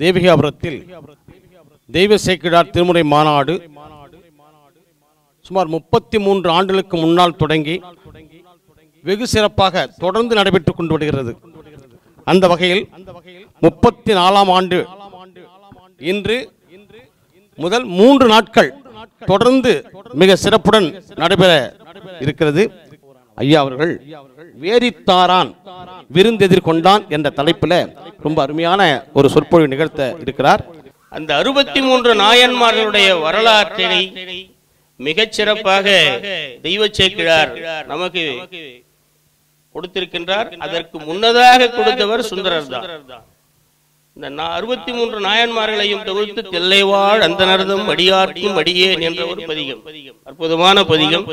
தேவிகாபுரத்தில் தெய்வ சேக்கிடார் திருமுறை மாநாடு சுமார் முப்பத்தி மூன்று ஆண்டுகளுக்கு முன்னால் தொடங்கி வெகு சிறப்பாக தொடர்ந்து நடைபெற்றுக் கொண்டு வருகிறது அந்த வகையில் முப்பத்தி நாலாம் ஆண்டு இன்று முதல் மூன்று நாட்கள் தொடர்ந்து மிக சிறப்புடன் நடைபெற இருக்கிறது ஐயா அவர்கள் வேரித்தாரான் விருந்தெதிர்கொண்டான் என்ற தலைப்பில் ரொம்ப அருமையான ஒரு சொற்பொழிவு நிகழ்த்த இருக்கிறார் அந்த அறுபத்தி மூன்று நாயன்மார்களுடைய வரலாற்றினை மிகச் சிறப்பாக தெய்வ சேக்கிழார் நமக்கு கொடுத்திருக்கின்றார் அதற்கு முன்னதாக கொடுத்தவர் சுந்தரர் தான் இந்த அறுபத்தி மூன்று நாயன்மார்களையும் தொகுத்து தில்லைவாழ் அந்த நரதம் அடியார்க்கும் அடியேன் என்ற ஒரு பதிகம் அற்புதமான பதிகம்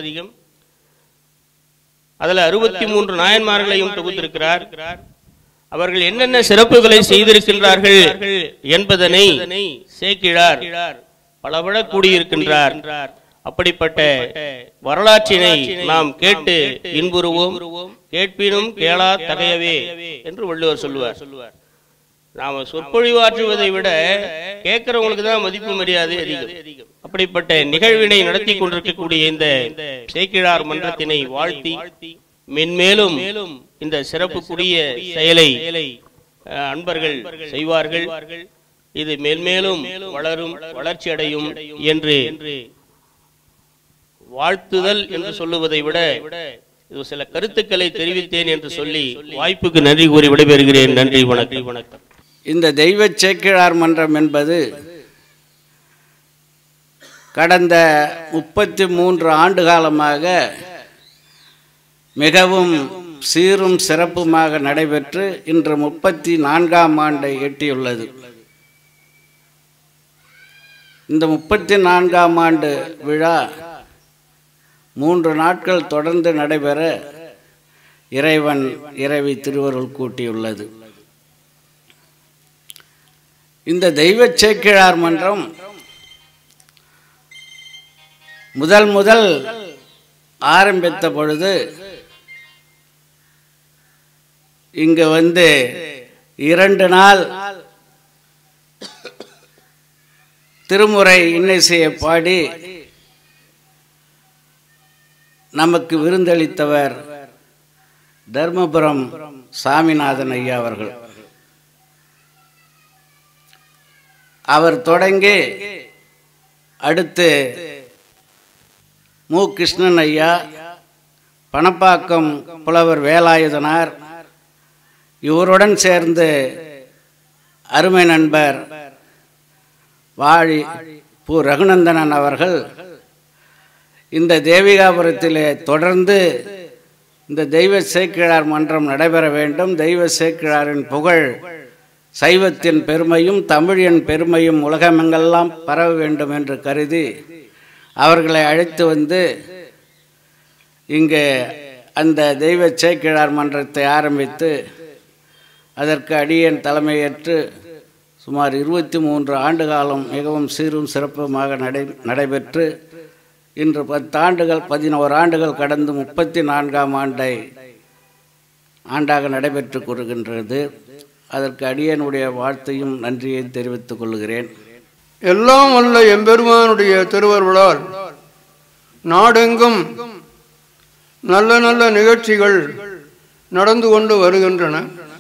அதுல அறுபத்தி மூன்று நாயன்மார்களையும் தொகுத்திருக்கிறார் அவர்கள் என்னென்ன சிறப்புகளை செய்திருக்கின்றார்கள் என்பதனை சேக்கிழார் பலபட கூடியிருக்கின்றார் அப்படிப்பட்ட வரலாற்றினை நாம் கேட்டு இன்புறுவோம் கேட்பினும் கேளா தகையவே என்று வள்ளுவர் சொல்லுவார் நாம சொற்பொழிவாற்றுவதை விட கேட்கிறவங்களுக்கு தான் மதிப்பு மரியாதை அதிகம் அப்படிப்பட்ட நிகழ்வினை நடத்தி கொண்டிருக்கக்கூடிய இந்த சேக்கிழார் மன்றத்தினை வாழ்த்தி மென்மேலும் இந்த சிறப்புக்குரிய செயலை அஹ், அன்பர்கள் செய்வார்கள் இது மேல்மேலும் வளரும் வளர்ச்சி அடையும் என்று வாழ்த்துதல் என்று சொல்லுவதை விட இது சில கருத்துக்களை தெரிவித்தேன் என்று சொல்லி வாய்ப்புக்கு நன்றி கூறி விடைபெறுகிறேன் நன்றி வணக்கம் வணக்கம் இந்த தெய்வ சேக்கிழார் மன்றம் என்பது கடந்த முப்பத்தி மூன்று ஆண்டு காலமாக மிகவும் சீரும் சிறப்புமாக நடைபெற்று இன்று முப்பத்தி நான்காம் ஆண்டை எட்டியுள்ளது இந்த முப்பத்தி நான்காம் ஆண்டு விழா மூன்று நாட்கள் தொடர்ந்து நடைபெற இறைவன் இறைவி திருவருள் கூட்டியுள்ளது இந்த தெய்வ சேக்கிழார் மன்றம் முதல் முதல் ஆரம்பித்த பொழுது இங்கு வந்து இரண்டு நாள் திருமுறை இன்னிசையை பாடி நமக்கு விருந்தளித்தவர் தர்மபுரம் சாமிநாதன் ஐயா அவர்கள் அவர் தொடங்கி அடுத்து மு கிருஷ்ணன் ஐயா பணப்பாக்கம் புலவர் வேலாயுதனார் இவருடன் சேர்ந்து அருமை நண்பர் வாழி பு ரகுநந்தனன் அவர்கள் இந்த தேவிகாபுரத்திலே தொடர்ந்து இந்த தெய்வ சேக்கிழார் மன்றம் நடைபெற வேண்டும் தெய்வ சேக்கிழாரின் புகழ் சைவத்தின் பெருமையும் தமிழின் பெருமையும் உலகமெங்கெல்லாம் பரவ வேண்டும் என்று கருதி அவர்களை அழைத்து வந்து இங்கே அந்த தெய்வ சேக்கிழார் மன்றத்தை ஆரம்பித்து அதற்கு அடியேன் தலைமையேற்று சுமார் இருபத்தி மூன்று ஆண்டு காலம் மிகவும் சீரும் சிறப்புமாக நடை நடைபெற்று இன்று பத்தாண்டுகள் பதினோரு ஆண்டுகள் கடந்து முப்பத்தி நான்காம் ஆண்டை ஆண்டாக நடைபெற்று கொள்கின்றது அதற்கு அடியனுடைய வாழ்த்தையும் நன்றியையும் தெரிவித்துக் கொள்கிறேன் எல்லாம் வல்ல எம்பெருமானுடைய திருவருளால் நாடெங்கும் நல்ல நல்ல நிகழ்ச்சிகள் நடந்து கொண்டு வருகின்றன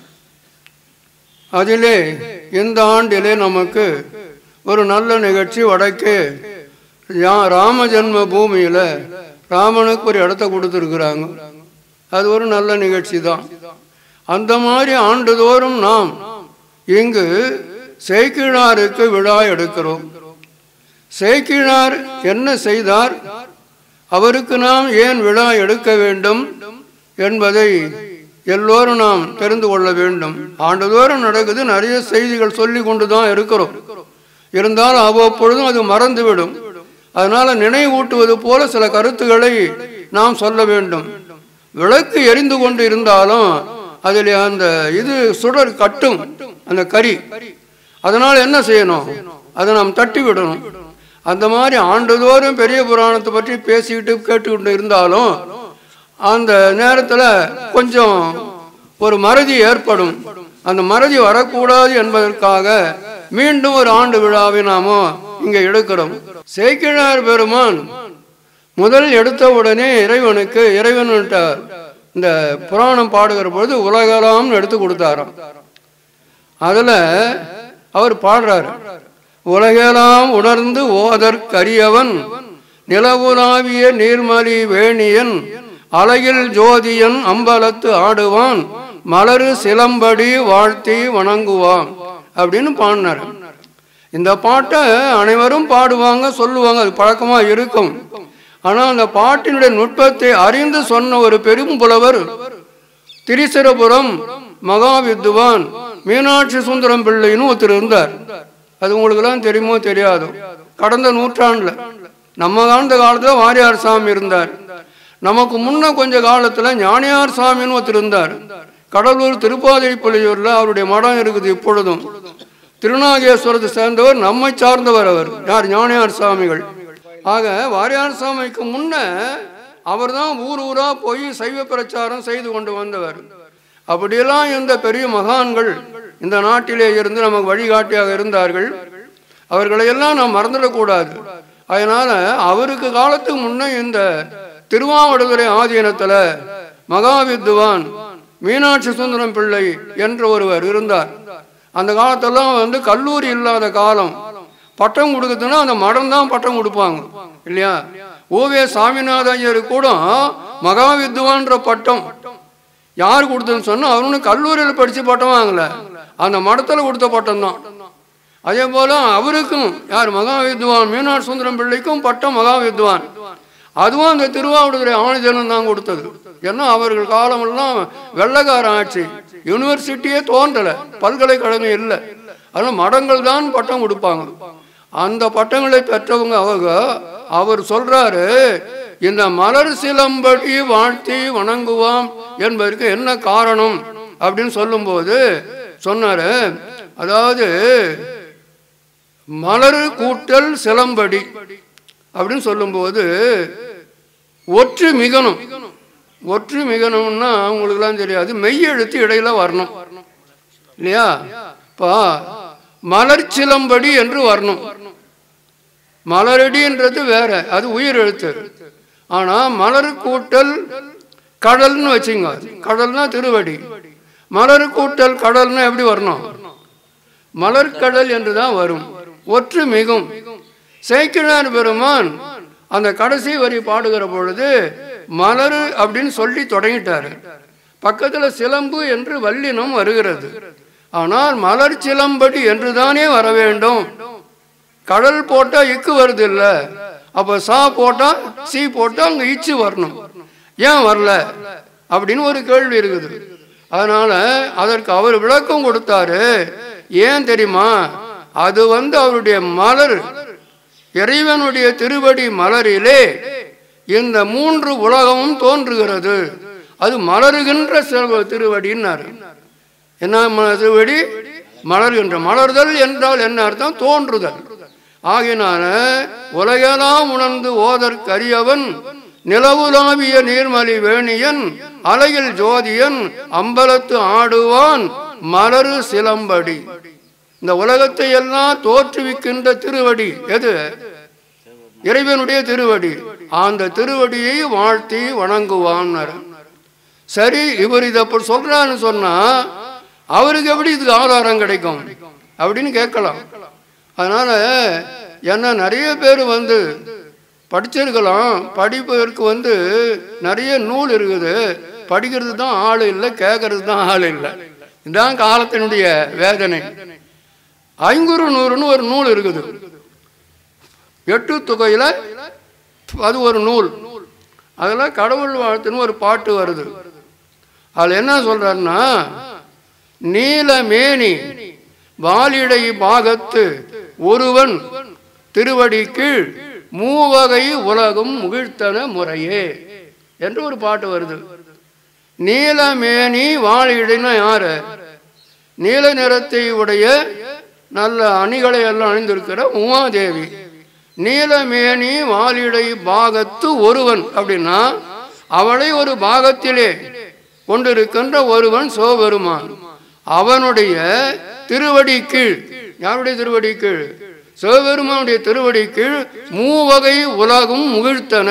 அதிலே இந்த ஆண்டிலே நமக்கு ஒரு நல்ல நிகழ்ச்சி வடக்கே யா- ராம ஜென்ம பூமியில ராமனுக்கு ஒரு இடத்த கொடுத்துருக்குறாங்க அது ஒரு நல்ல நிகழ்ச்சி தான் அந்த மாதிரி ஆண்டுதோறும் நாம் இங்கு சேக்கிழாருக்கு விழா எடுக்கிறோம் சேக்கிழார் என்ன செய்தார் அவருக்கு நாம் ஏன் விழா எடுக்க வேண்டும் என்பதை எல்லோரும் நாம் தெரிந்து கொள்ள வேண்டும் ஆண்டுதோறும் நடக்குது நிறைய செய்திகள் சொல்லி கொண்டு தான் இருக்கிறோம் இருந்தாலும் அவ்வப்பொழுதும் அது மறந்துவிடும் அதனால நினைவூட்டுவது போல சில கருத்துக்களை நாம் சொல்ல வேண்டும் விளக்கு எரிந்து கொண்டு இருந்தாலும் அதில் அந்த இது சுடர் கட்டும் அந்த கரி அதனால் என்ன செய்யணும் அதை நாம் தட்டி விடணும் அந்த மாதிரி ஆண்டுதோறும் பெரிய புராணத்தை பற்றி பேசிக்கிட்டு கேட்டுக்கிட்டு இருந்தாலும் அந்த நேரத்தில் கொஞ்சம் ஒரு மறதி ஏற்படும் அந்த மறதி வரக்கூடாது என்பதற்காக மீண்டும் ஒரு ஆண்டு விழாவை நாம இங்க எடுக்கிறோம் சேக்கிழார் பெருமான் முதல் எடுத்த உடனே இறைவனுக்கு இறைவன் இந்த புராணம் பாடுகிற பொழுது உலகலாம்னு எடுத்து கொடுத்தாராம் அதுல அவர் பாடுறாரு உலகெல்லாம் உணர்ந்து ஓதற்கரியவன் நிலவுலாவிய நீர்மலி வேணியன் அலையில் ஜோதியன் அம்பலத்து ஆடுவான் மலரு சிலம்படி வாழ்த்தி வணங்குவான் அப்படின்னு பாடினார் இந்த பாட்டை அனைவரும் பாடுவாங்க சொல்லுவாங்க அது பழக்கமா இருக்கும் ஆனால் அந்த பாட்டினுடைய நுட்பத்தை அறிந்து சொன்ன ஒரு பெரும் புலவர் திரிசிரபுரம் மகாவித்துவான் மீனாட்சி சுந்தரம் பிள்ளைன்னு ஒருத்தர் இருந்தார் அது உங்களுக்கெல்லாம் தெரியுமோ தெரியாதோ கடந்த நூற்றாண்டுல நம்ம வாழ்ந்த காலத்துல வாரியார் சாமி இருந்தார் நமக்கு முன்ன கொஞ்ச காலத்துல ஞானியார் சாமின்னு ஒருத்தர் இருந்தார் கடலூர் திருப்பாதிரிப்பள்ளியூர்ல அவருடைய மடம் இருக்குது இப்பொழுதும் திருநாகேஸ்வரத்தை சேர்ந்தவர் நம்மை சார்ந்தவர் அவர் யார் ஞானியார் சாமிகள் ஆக வாரியார் சாமிக்கு முன்ன அவர்தான் ஊர் ஊரா போய் சைவ பிரச்சாரம் செய்து கொண்டு வந்தவர் அப்படியெல்லாம் இந்த பெரிய மகான்கள் இந்த நாட்டிலே இருந்து நமக்கு வழிகாட்டியாக இருந்தார்கள் அவர்களை எல்லாம் நாம் மறந்துடக்கூடாது அதனால அவருக்கு காலத்துக்கு முன்ன இந்த திருவாவடுதுறை ஆதீனத்துல மகாவித்துவான் மீனாட்சி சுந்தரம் பிள்ளை என்ற ஒருவர் இருந்தார் அந்த காலத்தெல்லாம் வந்து கல்லூரி இல்லாத காலம் பட்டம் கொடுக்குதுன்னா அந்த மடம் தான் பட்டம் கொடுப்பாங்க இல்லையா ஓவே சாமிநாத ஐயர் கூட மகாவித்துவான்ற பட்டம் யார் கொடுத்ததுன்னு சொன்னா அவனு கல்லூரியில் படிச்சு பட்டம் வாங்கல அந்த மடத்துல கொடுத்த பட்டம் தான் அதே போல அவருக்கும் யார் மகாவித்வான் மீனாட்சி சுந்தரம் பிள்ளைக்கும் பட்டம் மகாவித்வான் அதுவும் அந்த திருவாவூடுதுறை ஆணிஜனம் தான் கொடுத்தது ஏன்னா அவர்கள் காலமெல்லாம் வெள்ளக்கார ஆட்சி யூனிவர்சிட்டியே தோன்றல பல்கலைக்கழகம் இல்லை அதனால மடங்கள் தான் பட்டம் கொடுப்பாங்க அந்த பட்டங்களை பெற்றவங்க அவங்க அவர் சொல்றாரு இந்த மலர் சிலம்படி வாழ்த்தி வணங்குவாம் என்பதற்கு என்ன காரணம் அப்படின்னு சொல்லும்போது சொன்னாரு அதாவது மலர் கூட்டல் சிலம்படி அப்படின்னு சொல்லும்போது ஒற்று மிகணும் ஒற்று மிகணும்னா உங்களுக்குலாம் தெரியாது மெய்யெழுத்து இடையில வரணும் இல்லையா இப்போ மலர் சிலம்படி என்று வரணும் மலரடின்றது வேற அது உயிர் எழுத்து ஆனா மலர் கூட்டல் கடல்னு வச்சுங்க கடல்னா திருவடி மலர் கூட்டல் கடல்னா எப்படி வரணும் மலர்கடல் என்று தான் வரும் ஒற்று மிகும் சேக்கிழார் பெருமான் அந்த கடைசி வரி பாடுகிற பொழுது மலரு அப்படின்னு சொல்லி தொடங்கிட்டாரு பக்கத்துல சிலம்பு என்று வல்லினம் வருகிறது ஆனால் மலர் சிலம்படி என்று தானே வர வேண்டும் கடல் போட்டா இக்கு வருது இல்ல அப்ப சா போட்டா சி போட்டா அங்க இச்சு வரணும் ஏன் வரல அப்படின்னு ஒரு கேள்வி இருக்குது அதனால அதற்கு அவர் விளக்கம் கொடுத்தாரு ஏன் தெரியுமா அது வந்து அவருடைய மலர் இறைவனுடைய திருவடி மலரிலே இந்த மூன்று உலகமும் தோன்றுகிறது அது மலருகின்ற செல்வ திருவடின்னாரு என்ன ம- திருவடி மலர்கின்ற மலர்தல் என்றால் என்ன அர்த்தம் தோன்றுதல் ஆகினால உலகெல்லாம் உணர்ந்து ஓதற்கரியவன் நிலவுலாவிய நீர்மலி வேணியன் அலையில் ஜோதியன் அம்பலத்து ஆடுவான் மலரு சிலம்படி இந்த உலகத்தை எல்லாம் தோற்றுவிக்கின்ற திருவடி எது இறைவனுடைய திருவடி அந்த திருவடியை வாழ்த்தி வணங்குவான் சரி இவர் இதை அப்படி சொல்றான்னு சொன்னா அவருக்கு எப்படி இதுக்கு ஆதாரம் கிடைக்கும் அப்படின்னு கேட்கலாம் அதனால என்ன நிறைய பேர் வந்து படிச்சிருக்கலாம் படிப்பதற்கு வந்து நிறைய நூல் இருக்குது படிக்கிறது தான் ஆள் இல்லை கேட்கறது தான் ஆள் இல்லை இதுதான் காலத்தினுடைய வேதனை ஐங்குறு நூறுன்னு ஒரு நூல் இருக்குது எட்டு தொகையில அது ஒரு நூல் அதில் கடவுள் வாழ்த்துன்னு ஒரு பாட்டு வருது அதில் என்ன சொல்றாருன்னா நீலமேனி வாலிடை பாகத்து ஒருவன் திருவடி கீழ் மூவகை உலகும் முகிழ்த்தன முறையே என்று ஒரு பாட்டு வருது நீலமேனி வாழிடைனா யாரு நீல நிறத்தை உடைய நல்ல அணிகளை எல்லாம் அணிந்திருக்கிற உமாதேவி நீலமேனி வாலிடை பாகத்து ஒருவன் அப்படின்னா அவளை ஒரு பாகத்திலே கொண்டிருக்கின்ற ஒருவன் சோபெருமான் அவனுடைய திருவடி கீழ் யாருடைய திருவடி கீழ் சிவபெருமானுடைய திருவடி கீழ் மூவகை உலகும் முகிழ்த்தன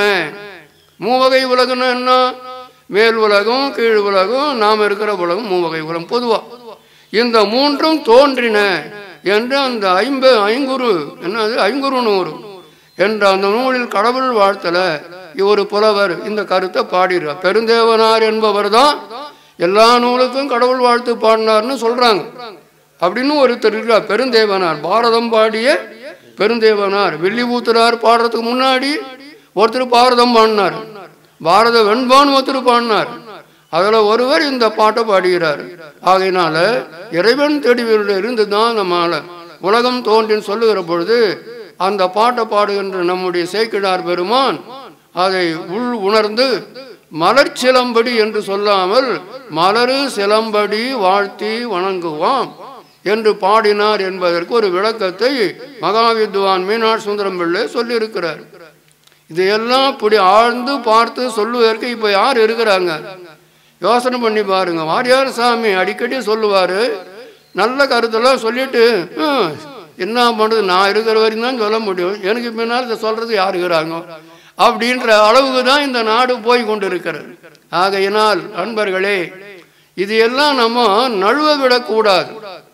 மூவகை உலகம்னா என்ன மேல் உலகம் கீழ் உலகம் நாம் இருக்கிற உலகம் மூவகை உலகம் பொதுவா இந்த மூன்றும் தோன்றின என்று அந்த ஐம்ப ஐங்குறு என்னது ஐங்குறு நூறு என்ற அந்த நூலில் கடவுள் வாழ்த்தல ஒரு புலவர் இந்த கருத்தை பாடிடுறார் பெருந்தேவனார் என்பவர் தான் எல்லா நூலுக்கும் கடவுள் வாழ்த்து பாடினார்னு சொல்றாங்க அப்படின்னு ஒருத்தர் இருக்கிறார் பெருந்தேவனார் பாரதம் பாடிய பெருந்தேவனார் வெள்ளிபூத்தனார் பாடுறதுக்கு முன்னாடி ஒருத்தர் பாரதம் பாடினார் பாரத வெண்பான் ஒருத்தர் பாடினார் அதுல ஒருவர் இந்த பாட்டை பாடுகிறார் ஆகையினால இறைவன் தெடிவில் இருந்து தான் நம்மால உலகம் தோன்றின்னு சொல்லுகிற பொழுது அந்த பாட்டை பாடுகின்ற நம்முடைய சேக்கிழார் பெருமான் அதை உள் உணர்ந்து மலர் சிலம்படி என்று சொல்லாமல் மலரு சிலம்படி வாழ்த்தி வணங்குவாம் என்று பாடினார் என்பதற்கு ஒரு விளக்கத்தை மகாவித்வான் மீனாட்சி சுந்தரம் பிள்ளை சொல்லியிருக்கிறார் இதையெல்லாம் இப்படி ஆழ்ந்து பார்த்து சொல்லுவதற்கு இப்போ யார் இருக்கிறாங்க யோசனை பண்ணி பாருங்க வாரியார் சாமி அடிக்கடி சொல்லுவார் நல்ல கருத்தெல்லாம் சொல்லிட்டு "ஹம், என்ன பண்ணுறது நான் இருக்கிற வரைக்கும் தான் சொல்ல முடியும் எனக்கு பின்னால் இதை சொல்கிறது யார் இருக்கிறாங்க அப்படின்ற அளவுக்கு தான் இந்த நாடு போய் கொண்டு இருக்கிறது ஆகையினால் அன்பர்களே இது எல்லாம் நம்ம நழுவ விடக்கூடாது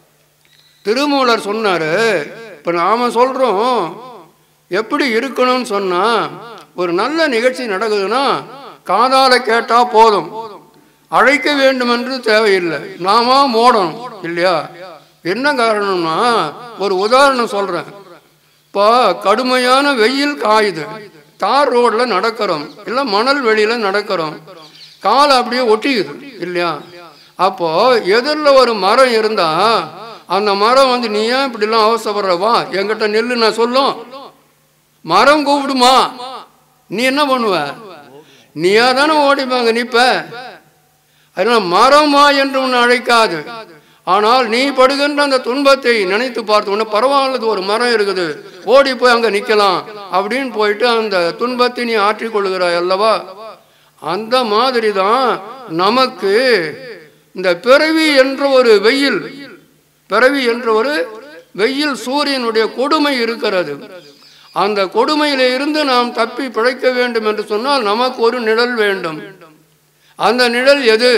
திருமூலர் சொன்னாரு இப்போ நாம சொல்றோம் எப்படி இருக்கணும்னு சொன்னா ஒரு நல்ல நிகழ்ச்சி நடக்குதுன்னா காதால கேட்டா போதும் அழைக்க வேண்டும் என்று தேவையில்லை நாம மோடணும் இல்லையா என்ன காரணம்னா ஒரு உதாரணம் சொல்றேன் இப்போ கடுமையான வெயில் காயுது தார் ரோட்ல நடக்கிறோம் இல்லை மணல் வெளியில நடக்கிறோம் கால் அப்படியே ஒட்டிக்குது இல்லையா அப்போ எதிரில் ஒரு மரம் இருந்தா அந்த மரம் வந்து நீ ஏன் இப்படிலாம் அவசரப்படுற வா என்கிட்ட நெல்லு நான் சொல்லும் மரம் கூப்பிடுமா நீ என்ன பண்ணுவ நீயா தானே ஓடிப்பாங்க நிப்ப அதனால மரமா என்று உன்னை அழைக்காது ஆனால் நீ படுகின்ற அந்த துன்பத்தை நினைத்து பார்த்து உன்னை பரவாயில்லது ஒரு மரம் இருக்குது ஓடி போய் அங்க நிக்கலாம் அப்படின்னு போயிட்டு அந்த துன்பத்தை நீ ஆற்றிக் கொள்கிறாய் அல்லவா அந்த மாதிரி தான் நமக்கு இந்த பிறவி என்ற ஒரு வெயில் பிறவி என்ற ஒரு வெயில் சூரியனுடைய கொடுமை இருக்கிறது அந்த கொடுமையில இருந்து நாம் தப்பி பிழைக்க வேண்டும் என்று சொன்னால் நமக்கு ஒரு நிழல் வேண்டும் அந்த நிழல் எது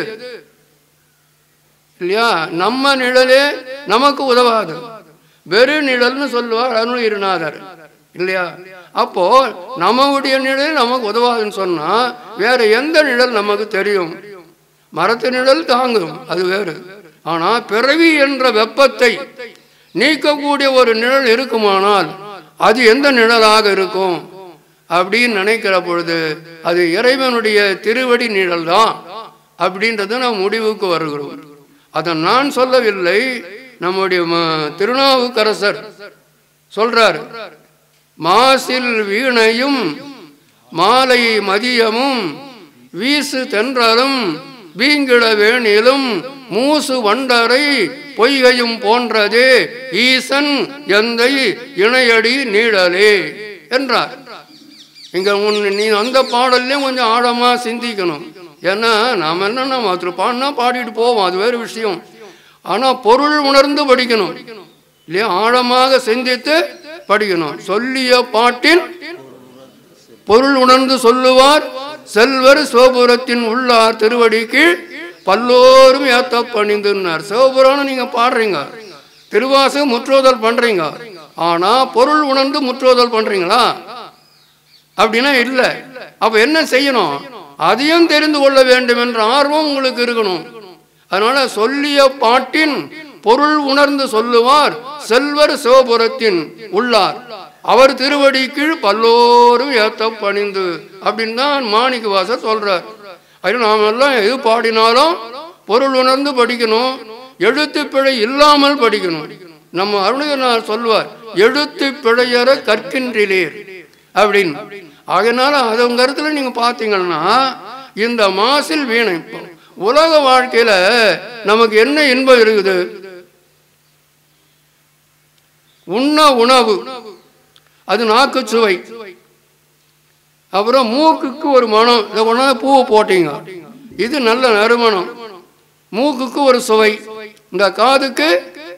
இல்லையா நம்ம நிழலே நமக்கு உதவாது வெறு நிழல்னு சொல்லுவார் அருள் இருநாதர் இல்லையா அப்போ நம்முடைய நிழல் நமக்கு உதவாதுன்னு சொன்னா வேற எந்த நிழல் நமக்கு தெரியும் மரத்து நிழல் தாங்கும் அது வேறு ஆனா பிறவி என்ற வெப்பத்தை நீக்கக்கூடிய ஒரு நிழல் இருக்குமானால் அது எந்த நிழலாக இருக்கும் அப்படின்னு நினைக்கிற பொழுது அது இறைவனுடைய திருவடி நிழல் தான் அப்படின்றத நாம் முடிவுக்கு வருகிறோம் அதை நான் சொல்லவில்லை நம்முடைய ம- திருநாவுக்கரசர் சொல்றார் மாசில் வீணையும் மாலை மதியமும் வீசு தென்றலும் வீங்கிட வேணிலும் மூசு வண்டரை பொய்கையும் போன்றதே ஈசன் எந்தை இணையடி நீடலே என்றார் இங்க உன் நீ அந்த பாடல்லையும் கொஞ்சம் ஆழமா சிந்திக்கணும் ஏன்னா நாம என்ன நம்ம ஒருத்தர் பாடினா பாடிட்டு போவோம் அது வேறு விஷயம் ஆனா பொருள் உணர்ந்து படிக்கணும் இல்லையா ஆழமாக சிந்தித்து படிக்கணும் சொல்லிய பாட்டின் பொருள் உணர்ந்து சொல்லுவார் செல்வர் சிவபுரத்தின் உள்ளார் திருவடி கீழ் பல்லோரும் ஏத்த பணிந்துன்னார் சிவபுராணம் நீங்க பாடுறீங்க திருவாசகம் முற்றோதல் பண்றீங்க ஆனா பொருள் உணர்ந்து முற்றோதல் பண்றீங்களா அப்படின்னா இல்லை அப்ப என்ன செய்யணும் அதையும் தெரிந்து கொள்ள வேண்டும் என்ற ஆர்வம் உங்களுக்கு இருக்கணும் அதனால சொல்லிய பாட்டின் பொருள் உணர்ந்து சொல்லுவார் செல்வர் சிவபுரத்தின் உள்ளார் அவர் திருவடி கீழ் பல்லோரும் ஏத்த பணிந்து அப்படின்னு தான் மாணிக்க வாசர் சொல்றார் அதனால நாம எல்லாம் எது பாடினாலும் பொருள் உணர்ந்து படிக்கணும் எழுத்து பிழை இல்லாமல் படிக்கணும் நம்ம அருணகிரிநாதர் சொல்லுவார் எழுத்து பிழையற கற்கின்றீர் அப்படின்னு அதனால அது உங்க இடத்துல நீங்க பார்த்தீங்கன்னா இந்த மாசில் வீணை உலக வாழ்க்கையில நமக்கு என்ன இன்பம் இருக்குது உண்ண உணவு அது நாக்கு சுவை அப்புறம் மூக்குக்கு ஒரு மனம் இதை கொண்டாந்து பூவை போட்டீங்க இது நல்ல நறுமணம் மூக்குக்கு ஒரு சுவை இந்த காதுக்கு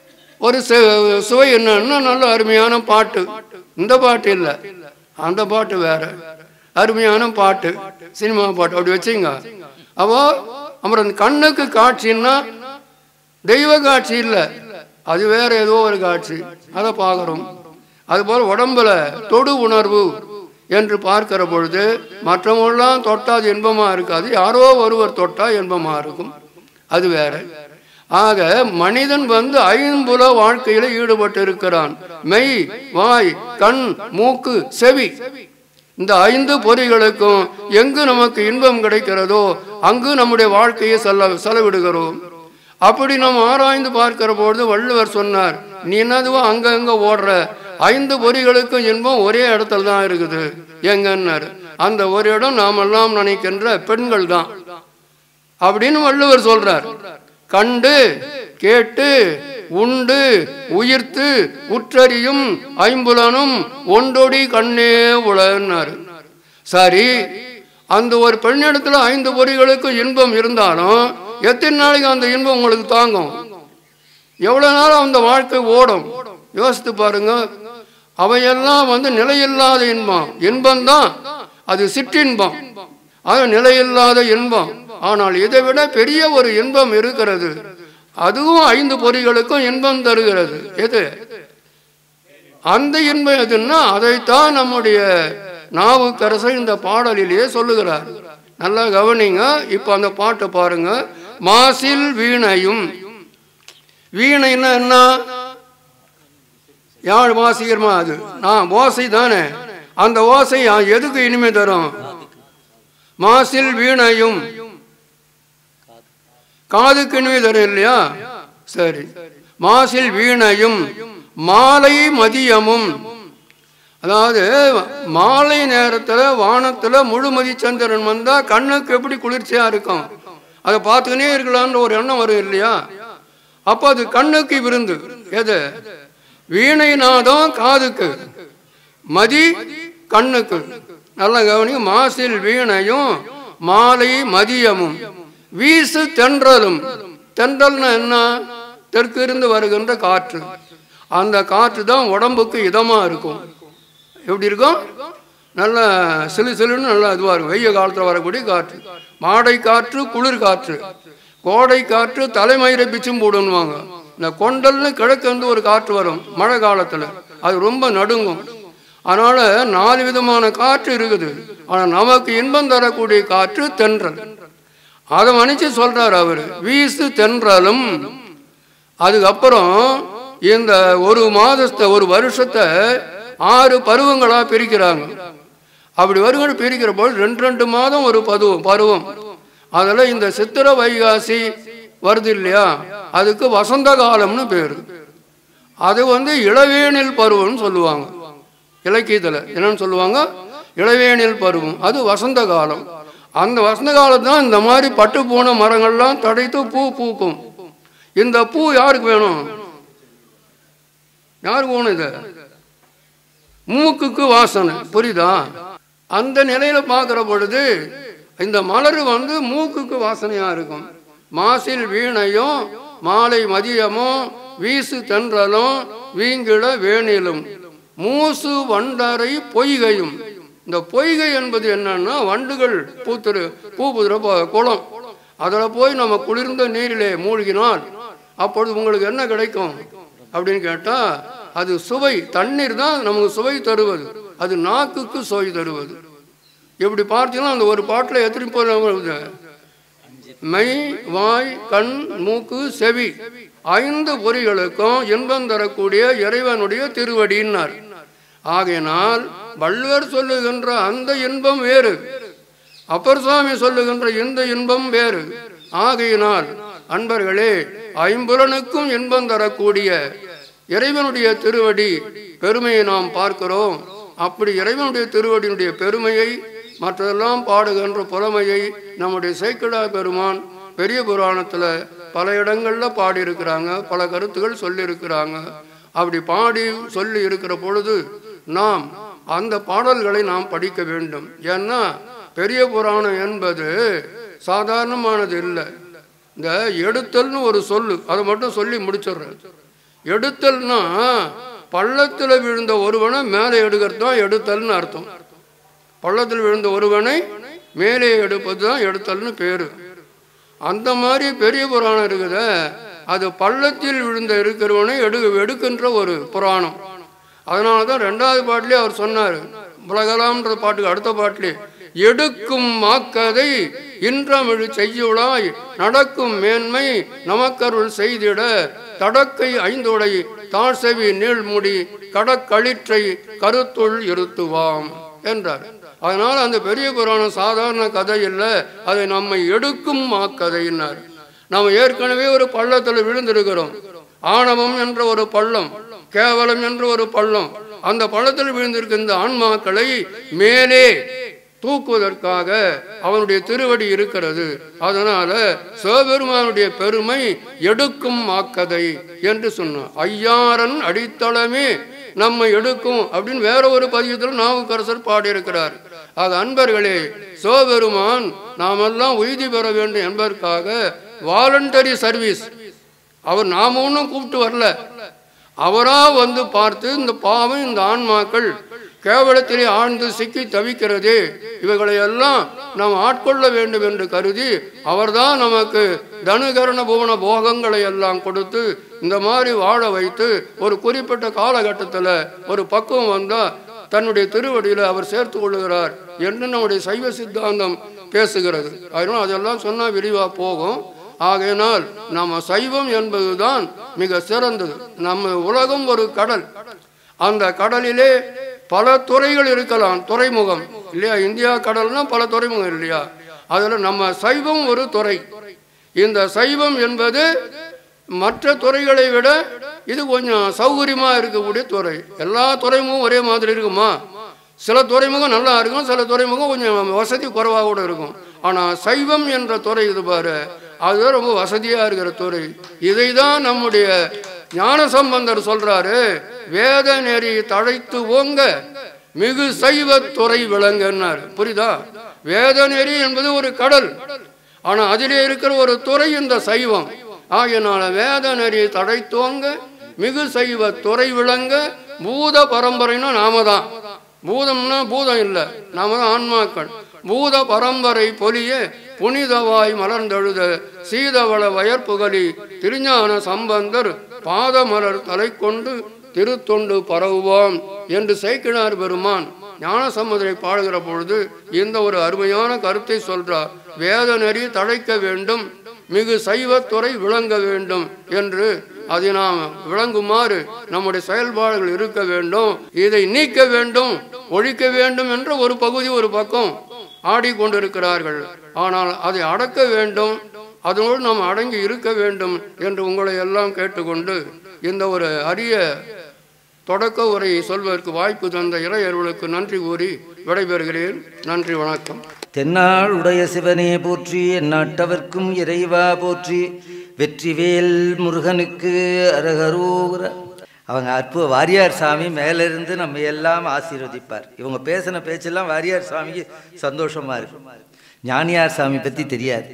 ஒரு சு- சுவை என்னன்னா நல்ல அருமையான பாட்டு இந்த பாட்டு இல்லை அந்த பாட்டு வேற அருமையான பாட்டு சினிமா பாட்டு அப்படி வச்சுங்க அப்போ அப்புறம் அந்த கண்ணுக்கு காட்சின்னா தெய்வ காட்சி இல்லை அது வேற ஏதோ ஒரு காட்சி அதை பார்க்குறோம் அதுபோல் உடம்புல தொடு உணர்வு என்று பார்க்கிற பொழுது மற்றவங்களாம் தொட்டா அது இன்பமா இருக்காது யாரோ ஒருவர் தொட்டா இன்பமா இருக்கும் அது வேற ஆக மனிதன் வந்து ஐம்புல வாழ்க்கையில ஈடுபட்டு இருக்கிறான் மெய் வாய் கண் மூக்கு செவி இந்த ஐந்து பொறிகளுக்கும் எங்கு நமக்கு இன்பம் கிடைக்கிறதோ அங்கு நம்முடைய வாழ்க்கையை செல்ல செலவிடுகிறோம் அப்படி நம்ம ஆராய்ந்து பார்க்கிற பொழுது வள்ளுவர் சொன்னார் நீ என்னதுவோ அங்கங்க ஓடுற ஐந்து பொறிகளுக்கும் இன்பம் ஒரே இடத்துல தான் இருக்குது எங்கன்னாரு அந்த ஒரு இடம் நாமெல்லாம் நினைக்கின்ற பெண்கள் தான் அப்படின்னு வள்ளுவர் சொல்றார் கண்டு கேட்டு உண்டு உயிர்த்து உற்றறியும் ஐம்புலனும் ஒன்றொடி கண்ணே உளன்னாரு சரி அந்த ஒரு பெண்ணிடத்துல ஐந்து பொறிகளுக்கு இன்பம் இருந்தாலும் எத்தனை நாளைக்கு அந்த இன்பம் உங்களுக்கு தாங்கும் எவ்வளவு நாள் அந்த வாழ்க்கை ஓடும் யோசித்து பாருங்க அவையெல்லாம் வந்து நிலையில்லாத இன்பம் இன்பம் தான் அது சிற்றின்பம் அது நிலையில்லாத இன்பம் ஆனால் இதை விட பெரிய ஒரு இன்பம் இருக்கிறது அதுவும் ஐந்து பொறிகளுக்கும் இன்பம் தருகிறது எது அந்த இன்பம் எதுன்னா அதைத்தான் நம்முடைய நாவுக்கரசர் இந்த பாடலிலேயே சொல்லுகிறார் நல்லா கவனிங்க இப்ப அந்த பாட்டை பாருங்க மாசில் வீணையும் வீணைன்னா என்ன யாழ் வாசிக்கிறமா அது நான் ஓசை தானே அந்த ஓசை எதுக்கு இனிமே தரும் மாசில் வீணையும் காதுக்கு இனிமே தரும் இல்லையா சரி மாசில் வீணையும் மாலை மதியமும் அதாவது மாலை நேரத்தில் வானத்தில் முழுமதி சந்திரன் வந்தால் கண்ணுக்கு எப்படி குளிர்ச்சியாக இருக்கும் அதை பார்த்துக்கினே இருக்கலாம்ன்ற ஒரு எண்ணம் வரும் இல்லையா அப்போ அது கண்ணுக்கு விருந்து எது வீணை நாதம் காதுக்கு மதி கண்ணுக்கு நல்ல கவனிங்க மாசில் வீணையும் மாலை மதியமும் வீசு தென்றலும் தென்றல்னா என்ன தெற்கு இருந்து வருகின்ற காற்று அந்த காற்று தான் உடம்புக்கு இதமா இருக்கும் எப்படி இருக்கும் நல்ல சிலு சிலுன்னு நல்லா இதுவாக இருக்கும் வெய்ய காலத்தில் வரக்கூடிய காற்று மாடை காற்று குளிர் காற்று கோடை காற்று தலைமயிரை பிச்சும் போடுன்னுவாங்க இந்த கொண்டல்னு கிழக்கு வந்து ஒரு காற்று வரும் மழை காலத்தில் அது ரொம்ப நடுங்கும் அதனால நாலு விதமான காற்று இருக்குது ஆனால் நமக்கு இன்பம் தரக்கூடிய காற்று தென்றல் அதை மன்னிச்சு சொல்றாரு அவர் வீசு தென்றலும் அதுக்கப்புறம் இந்த ஒரு மாதத்தை ஒரு வருஷத்தை ஆறு பருவங்களா பிரிக்கிறாங்க அப்படி வருகிற பிரிக்கிற போது ரெண்டு ரெண்டு மாதம் ஒரு பருவம் பருவம் அதில் இந்த சித்திர வைகாசி வருது இல்லையா அதுக்கு வசந்த காலம்னு பேரு அது வந்து இளவேனில் பருவம்னு சொல்லுவாங்க இலக்கியத்தில் என்னன்னு சொல்லுவாங்க இளவேனில் பருவம் அது வசந்த காலம் அந்த வசந்த காலம் தான் இந்த மாதிரி பட்டு போன மரங்கள்லாம் தடைத்து பூ பூக்கும் இந்த பூ யாருக்கு வேணும் யாருக்கு வேணும் இது மூக்குக்கு வாசனை புரியுதா அந்த நிலையில பார்க்கிற பொழுது இந்த மலர் வந்து மூக்குக்கு வாசனையா இருக்கும் மாசில் வீணையும் மாலை மதியமும் வீசு தென்றலும் வீங்கிட வேணிலும் மூசு வண்டரை பொய்கையும் இந்த பொய்கை என்பது என்னன்னா வண்டுகள் பூத்துரு பூ புதுற குளம் அதில் போய் நம்ம குளிர்ந்த நீரிலே மூழ்கினால் அப்பொழுது உங்களுக்கு என்ன கிடைக்கும் அப்படின்னு கேட்டால் அது சுவை தண்ணீர் தான் நமக்கு சுவை தருவது அது நாக்குக்கு சுவை தருவது இப்படி பார்த்தீங்கன்னா அந்த ஒரு பாட்டில் எத்தனை போய் மெய் வாய் கண் மூக்கு செவி ஐந்து பொறிகளுக்கும் இன்பம் தரக்கூடிய இறைவனுடைய திருவடியினார் ஆகையினால் வள்ளுவர் சொல்லுகின்ற அந்த இன்பம் வேறு அப்பர் சுவாமி சொல்லுகின்ற இந்த இன்பம் வேறு ஆகையினால் அன்பர்களே ஐம்புலனுக்கும் இன்பம் தரக்கூடிய இறைவனுடைய திருவடி பெருமையை நாம் பார்க்கிறோம் அப்படி இறைவனுடைய திருவடியினுடைய பெருமையை மற்றதெல்லாம் பாடுகின்ற புலமையை நம்முடைய சேக்கிழா பெருமான் பெரிய புராணத்தில் பல இடங்களில் பாடியிருக்கிறாங்க பல கருத்துகள் சொல்லியிருக்கிறாங்க அப்படி பாடி சொல்லி இருக்கிற பொழுது நாம் அந்த பாடல்களை நாம் படிக்க வேண்டும் ஏன்னா பெரிய புராணம் என்பது சாதாரணமானது இல்லை இந்த எடுத்தல்னு ஒரு சொல்லு அதை மட்டும் சொல்லி முடிச்சிடுறேன் எடுத்தல்னா பள்ளத்தில் விழுந்த ஒருவனை மேலே எடுக்கிறது தான் எடுத்தல்னு அர்த்தம் பள்ளத்தில் விழுந்த ஒருவனை மேலே எடுப்பது தான் எடுத்தல்னு பேரு அந்த மாதிரி பெரிய புராணம் இருக்குதே அது பள்ளத்தில் விழுந்த இருக்கிறவனை எடு எடுக்கின்ற ஒரு புராணம் அதனால தான் ரெண்டாவது பாட்டிலே அவர் சொன்னார் உலகலாம்ன்ற பாட்டுக்கு அடுத்த பாட்டிலே எடுக்கும் மாக்கதை இன்றமிழ் செய்யுளாய் நடக்கும் மேன்மை நமக்கருள் செய்திட தடக்கை ஐந்துடை தாழ்செவி நீள்முடி கடக்களிற்றை கருத்துள் இருத்துவாம் என்றார் அதனால் அந்த பெரிய புராணம் சாதாரண கதை இல்லை அதை நம்மை எடுக்கும் மாக்கதைன்னார் நாம் ஏற்கனவே ஒரு பள்ளத்தில் விழுந்திருக்கிறோம் ஆணவம் என்ற ஒரு பள்ளம் கேவலம் என்ற ஒரு பள்ளம் அந்த பள்ளத்தில் விழுந்திருக்க இந்த ஆன்மாக்களை மேலே தூக்குவதற்காக அவனுடைய திருவடி இருக்கிறது அதனால சிவபெருமானுடைய பெருமை எடுக்கும் மாக்கதை என்று சொன்னான் ஐயாரன் அடித்தளமே நம்மை எடுக்கும் அப்படின்னு வேற ஒரு பதியத்தில் நாவுக்கரசர் பாடியிருக்கிறார் ஆக அன்பர்களே சிவபெருமான் நாமெல்லாம் உய்தி பெற வேண்டும் என்பதற்காக வாலண்டரி சர்வீஸ் அவர் நாம ஒன்றும் கூப்பிட்டு வரல அவரா வந்து பார்த்து இந்த பாவம் இந்த ஆன்மாக்கள் கேவலத்திலே ஆழ்ந்து சிக்கி தவிக்கிறதே இவைகளை எல்லாம் நாம் ஆட்கொள்ள வேண்டும் என்று கருதி அவர்தான் நமக்கு தனுகரண புவன போகங்களை எல்லாம் கொடுத்து இந்த மாதிரி வாழ வைத்து ஒரு குறிப்பிட்ட காலகட்டத்தில் ஒரு பக்குவம் வந்தால் தன்னுடைய திருவடியில் அவர் சேர்த்து கொள்ளுகிறார் என்று நம்முடைய சைவ சித்தாந்தம் பேசுகிறது அதனால் அதெல்லாம் சொன்னால் விரிவாக போகும் ஆகையினால் நம்ம சைவம் என்பதுதான் மிக சிறந்தது நம்ம உலகம் ஒரு கடல் அந்த கடலிலே பல துறைகள் இருக்கலாம் துறைமுகம் இல்லையா இந்தியா கடல்னா பல துறைமுகம் இல்லையா அதில் நம்ம சைவம் ஒரு துறை இந்த சைவம் என்பது மற்ற துறைகளை விட இது கொஞ்சம் சௌகரியமாக இருக்கக்கூடிய துறை எல்லா துறைமுகம் ஒரே மாதிரி இருக்குமா சில துறைமுகம் நல்லா இருக்கும் சில துறைமுகம் கொஞ்சம் வசதி குறைவாக கூட இருக்கும் ஆனால் சைவம் என்ற துறை இது பாரு அதுதான் ரொம்ப வசதியாக இருக்கிற துறை இதை தான் நம்முடைய ஞான சம்பந்தர் சொல்றாரு வேத நெறி தழைத்து ஓங்க மிகு சைவ துறை விளங்கன்னார் புரியுதா வேத நெறி என்பது ஒரு கடல் ஆனா அதிலே இருக்கிற ஒரு துறை இந்த சைவம் ஆகையினால வேத நெறி தழைத்தோங்க மிகு சைவ துறை விளங்க பூத பரம்பரைன்னா நாம தான் பூதம்னா பூதம் இல்லை நாம தான் ஆன்மாக்கள் பூத பரம்பரை பொலிய புனிதவாய் மலர்ந்தெழுத சீதவள வயற்புகலி திருஞான சம்பந்தர் பாதமலர் தலை கொண்டு திருத்தொண்டு பரவுவாம் என்று சேக்கிழார் பெருமான் ஞான சம்பந்தரை பாடுகிற பொழுது இந்த ஒரு அருமையான கருத்தை சொல்றார் வேத நெறி தழைக்க வேண்டும் மிகு சைவத்துறை விளங்க வேண்டும் என்று அதை நாம் விளங்குமாறு நம்முடைய செயல்பாடுகள் இருக்க வேண்டும் இதை நீக்க வேண்டும் ஒழிக்க வேண்டும் என்ற ஒரு பகுதி ஒரு பக்கம் ஆடிக்கொண்டிருக்கிறார்கள் ஆனால் அதை அடக்க வேண்டும் அதனோடு நாம் அடங்கி இருக்க வேண்டும் என்று உங்களை எல்லாம் கேட்டுக்கொண்டு இந்த ஒரு அரிய தொடக்க உரையை சொல்வதற்கு வாய்ப்பு தந்த இறையர்களுக்கு நன்றி கூறி விடைபெறுகிறேன் நன்றி வணக்கம் தென்னாள் உடைய சிவனே போற்றி எந்நாட்டவர்க்கும் இறைவா போற்றி வெற்றிவேல் முருகனுக்கு அரகரூர அவங்க அற்புத வாரியார் சாமி மேலிருந்து நம்ம எல்லாம் ஆசீர்வதிப்பார் இவங்க பேசின பேச்செல்லாம் வாரியார் சாமிக்கு சந்தோஷமா இருக்கு ஞானியார் சாமி பத்தி தெரியாது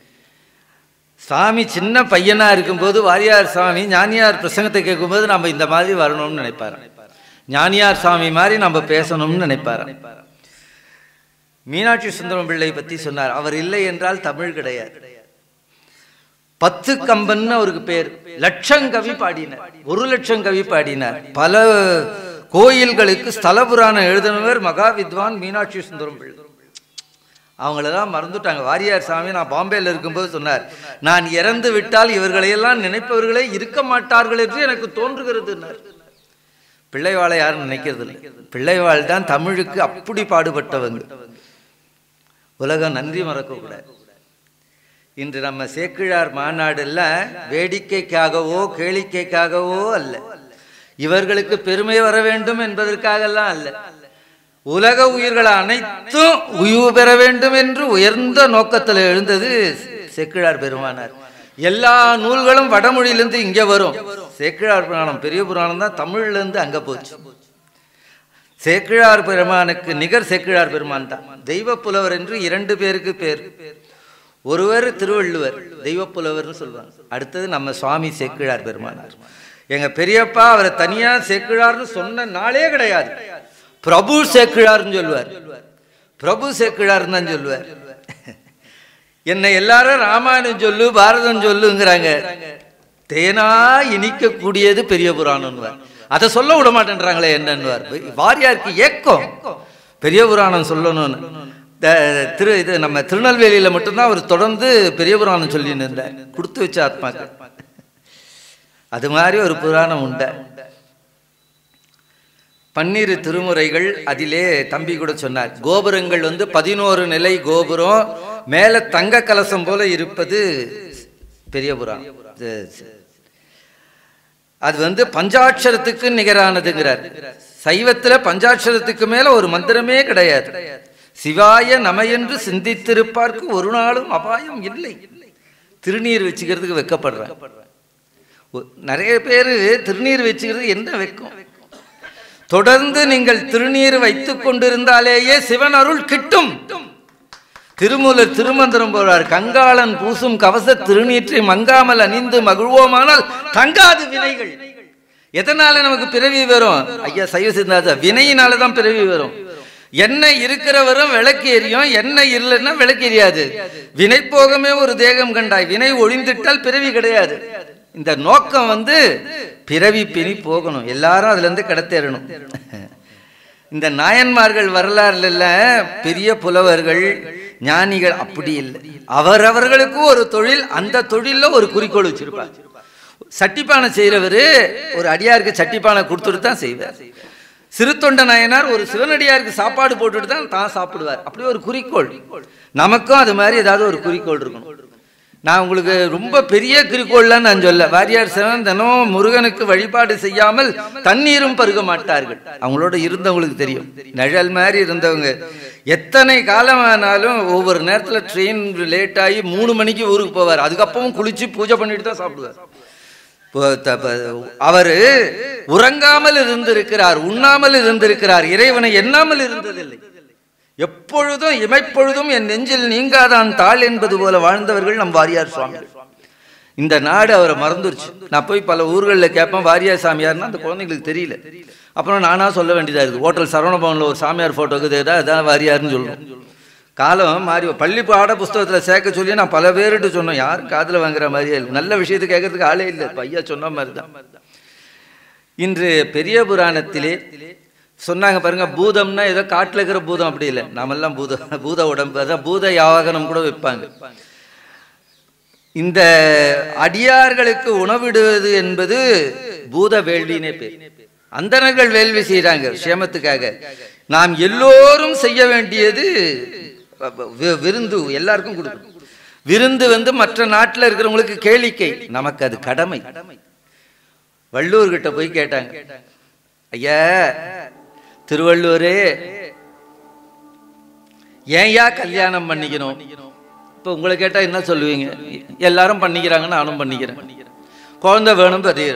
சாமி சின்ன பையனா இருக்கும்போது வாரியார் சாமி ஞானியார் பிரசங்கத்தை கேட்கும்போது நம்ம இந்த மாதிரி வரணும்னு நினைப்பாரு ஞானியார் சாமி மாதிரி நம்ம பேசணும்னு நினைப்பாரு மீனாட்சி சுந்தரம் பிள்ளை பத்தி சொன்னார் அவர் இல்லை என்றால் தமிழ் கிடையாது பத்து கம்பன்னு அவருக்கு பேர் லட்சம் கவி பாடினார் ஒரு லட்சம் கவி பாடினார் பல கோயில்களுக்கு ஸ்தல புராணம் எழுதினவர் மகா வித்வான் மீனாட்சி சுந்தரம் பிள்ளை அவங்களெல்லாம் மறந்துட்டாங்க வாரியார் சாமி நான் பாம்பேல இருக்கும்போது சொன்னார் நான் இறந்து விட்டால் இவர்களையெல்லாம் நினைப்பவர்களே இருக்க மாட்டார்கள் என்று எனக்கு தோன்றுகிறதுன்னார் பிள்ளைவாளை யாரும் நினைக்கிறது இல்லை பிள்ளைவாள் தான் தமிழுக்கு அப்படி பாடுபட்டவங்க உலகம் நன்றி மறக்கக்கூடாது இன்று நம்ம சேக்கிழார் மாநாடுல வேடிக்கைக்காகவோ கேளிக்கைக்காகவோ அல்ல இவர்களுக்கு பெருமை வர வேண்டும் என்பதற்காகலாம் அல்ல உலக உயிர்கள் அனைத்தும் உய்வு பெற வேண்டும் என்று உயர்ந்த நோக்கத்தில் எழுந்தது சேக்கிழார் பெருமானார் எல்லா நூல்களும் வடமொழியிலிருந்து இங்க வரும் சேக்கிழார் புராணம் பெரிய புராணம் தான் தமிழ்ல இருந்து அங்க போச்சு சேக்கிழார் பெருமானுக்கு நிகர் சேக்கிழார் பெருமான் தான் தெய்வ புலவர் என்று இரண்டு பேருக்கு பேர் ஒருவர் திருவள்ளுவர் தெய்வ புலவர்னு சொல்லுவாங்க அடுத்தது நம்ம சுவாமி சேக்கிழார் பெருமானார் எங்க பெரியப்பா அவரை தனியா சேக்கிழார்னு சொன்ன நாளே கிடையாது பிரபு சேக்கிழார்னு சொல்லுவார் பிரபு சேக்கிழார்னு தான் சொல்லுவார் என்னை எல்லாரும் ராமாயணம் சொல்லு பாரதம் சொல்லுங்கிறாங்க தேனா இனிக்கக்கூடியது பெரிய புராணம்னுவார் அதை சொல்ல விட மாட்டேன்றாங்களே என்னன்னுவார் வாரியாருக்கு ஏக்கம் பெரிய புராணம் சொல்லணும்னு த- திரு இது நம்ம திருநெல்வேலியில மட்டும்தான் அவர் தொடர்ந்து பெரிய புராணம் சொல்லின்னு இருந்தார் கொடுத்து வச்ச ஆத்மாக்கள் அது மாதிரி ஒரு புராணம் உண்டு பன்னிரு திருமுறைகள் அதிலே தம்பி கூட சொன்னார் கோபுரங்கள் வந்து பதினோரு நிலை கோபுரம் மேல தங்க கலசம் போல இருப்பது பெரிய புராணம் இது- அது வந்து பஞ்சாட்சரத்துக்கு நிகரானதுங்கிறார் சைவத்துல பஞ்சாட்சரத்துக்கு மேல ஒரு மந்திரமே கிடையாது சிவாய நம என்று சிந்தித்திருப்பார்க்கு ஒரு நாளும் அபாயம் இல்லை திருநீர் வச்சுக்கிறதுக்கு வெக்கப்படுறேன் ஒ- நிறைய பேர் திருநீர் வச்சுக்கிறது என்ன வெக்கம் தொடர்ந்து நீங்கள் திருநீர் வைத்துக் கொண்டிருந்தாலேயே சிவன் அருள் கிட்டும் திருமூலர் திருமந்திரம் போறார் கங்காளன் பூசும் கவச திருநீற்றை மங்காமல் அணிந்து மகிழ்வோமானால் தங்காது வினைகள் எதனால நமக்கு பிறவி வரும் ஐயா சைவ சிந்தாத வினையினால தான் பிறவி வரும் எண்ணெய் இருக்கிறவரும் விளக்கு எரியும் எண்ணெய் இல்லைன்னா விளக்கு எரியாது வினை போகமே ஒரு தேகம் கண்டாய் வினை ஒழிந்துட்டால் பிறவி கிடையாது இந்த நோக்கம் வந்து பிறவி பிணி போகணும் எல்லாரும் அதுல இருந்து கடத்தேறணும் இந்த நாயன்மார்கள் வரலாறுல பெரிய புலவர்கள் ஞானிகள் அப்படி இல்லை அவரவர்களுக்கு ஒரு தொழில் அந்த தொழில்ல ஒரு குறிக்கோள் வச்சிருப்பார் சட்டிப்பானை செய்யறவரு ஒரு அடியாருக்கு சட்டிப்பானை கொடுத்துட்டு தான் செய்வார் சிறுத்தொண்ட நாயனார் ஒரு சிவனடியாருக்கு சாப்பாடு போட்டுட்டு தான் தான் சாப்பிடுவார் அப்படி ஒரு குறிக்கோள் நமக்கும் அது மாதிரி ஏதாவது ஒரு குறிக்கோள் இருக்கணும் நான் உங்களுக்கு ரொம்ப பெரிய குறிக்கோள்லாம் நான் சொல்ல வாரியார் சிவன் தினம் முருகனுக்கு வழிபாடு செய்யாமல் தண்ணீரும் பருக மாட்டார்கள் அவங்களோட இருந்தவங்களுக்கு தெரியும் நிழல் மாதிரி இருந்தவங்க எத்தனை காலமானாலும் ஒவ்வொரு நேரத்துல ட்ரெயின் லேட் ஆகி மூணு மணிக்கு ஊருக்கு போவார் அதுக்கப்புறம் குளிச்சு பூஜை பண்ணிட்டு தான் சாப்பிடுவார் இப்போ த- ப- அவரு உறங்காமல் இருந்திருக்கிறார் உண்ணாமல் இருந்திருக்கிறார் இறைவனை எண்ணாமல் இருந்ததில்லை எப்பொழுதும் இமைப்பொழுதும் என் நெஞ்சில் நீங்காதான் தாள் என்பது போல வாழ்ந்தவர்கள் நம் வாரியார் சுவாமி இந்த நாடு அவரை மறந்துருச்சு நான் போய் பல ஊர்களில் கேட்பேன் வாரியார் சாமியார்னா அந்த குழந்தைங்களுக்கு தெரியல அப்புறம் நானா சொல்ல வேண்டியதா இருக்குது ஹோட்டல் சரவணபவனில் ஒரு சாமியார் போட்டோக்கு ஏதா இதான் வாரியார்னு சொல்லணும் காலம் மாறி பள்ளி பாட புஸ்தகத்தில் சேர்க்க சொல்லி நான் பல பேர்கிட்ட சொன்னேன் யாரும் காதில் வாங்குற மாதிரியே இல்லை நல்ல விஷயத்தை கேட்கறதுக்கு ஆளே இல்லை பையா சொன்ன மாதிரி தான் இன்று பெரிய புராணத்திலே சொன்னாங்க பாருங்க பூதம்னா ஏதோ காட்டுல இருக்கிற பூதம் அப்படி இல்லை நாமெல்லாம் பூத பூத உடம்பு அதான் பூத யாவகனம் கூட வைப்பாங்க இந்த அடியார்களுக்கு உணவிடுவது என்பது பூத வேள்வினே பேர் அந்தணர்கள் வேள்வி செய்றாங்க சேமத்துக்காக நாம் எல்லோரும் செய்ய வேண்டியது வி- விருந்து எல்லாருக்கும் கொடுக்கணும் விருந்து வந்து மற்ற நாட்டுல இருக்கிறவங்களுக்கு கேளிக்கை நமக்கு அது கடமை வள்ளூர்கிட்ட போய் கேட்டாங்க ஐயா திருவள்ளூரே ஏன்யா கல்யாணம் பண்ணிக்கணும் இப்போ உங்களை கேட்டா என்ன சொல்லுவீங்க எல்லாரும் பண்ணிக்கிறாங்க நானும் பண்ணிக்கிறேன் குழந்தை வேணும் பெரிய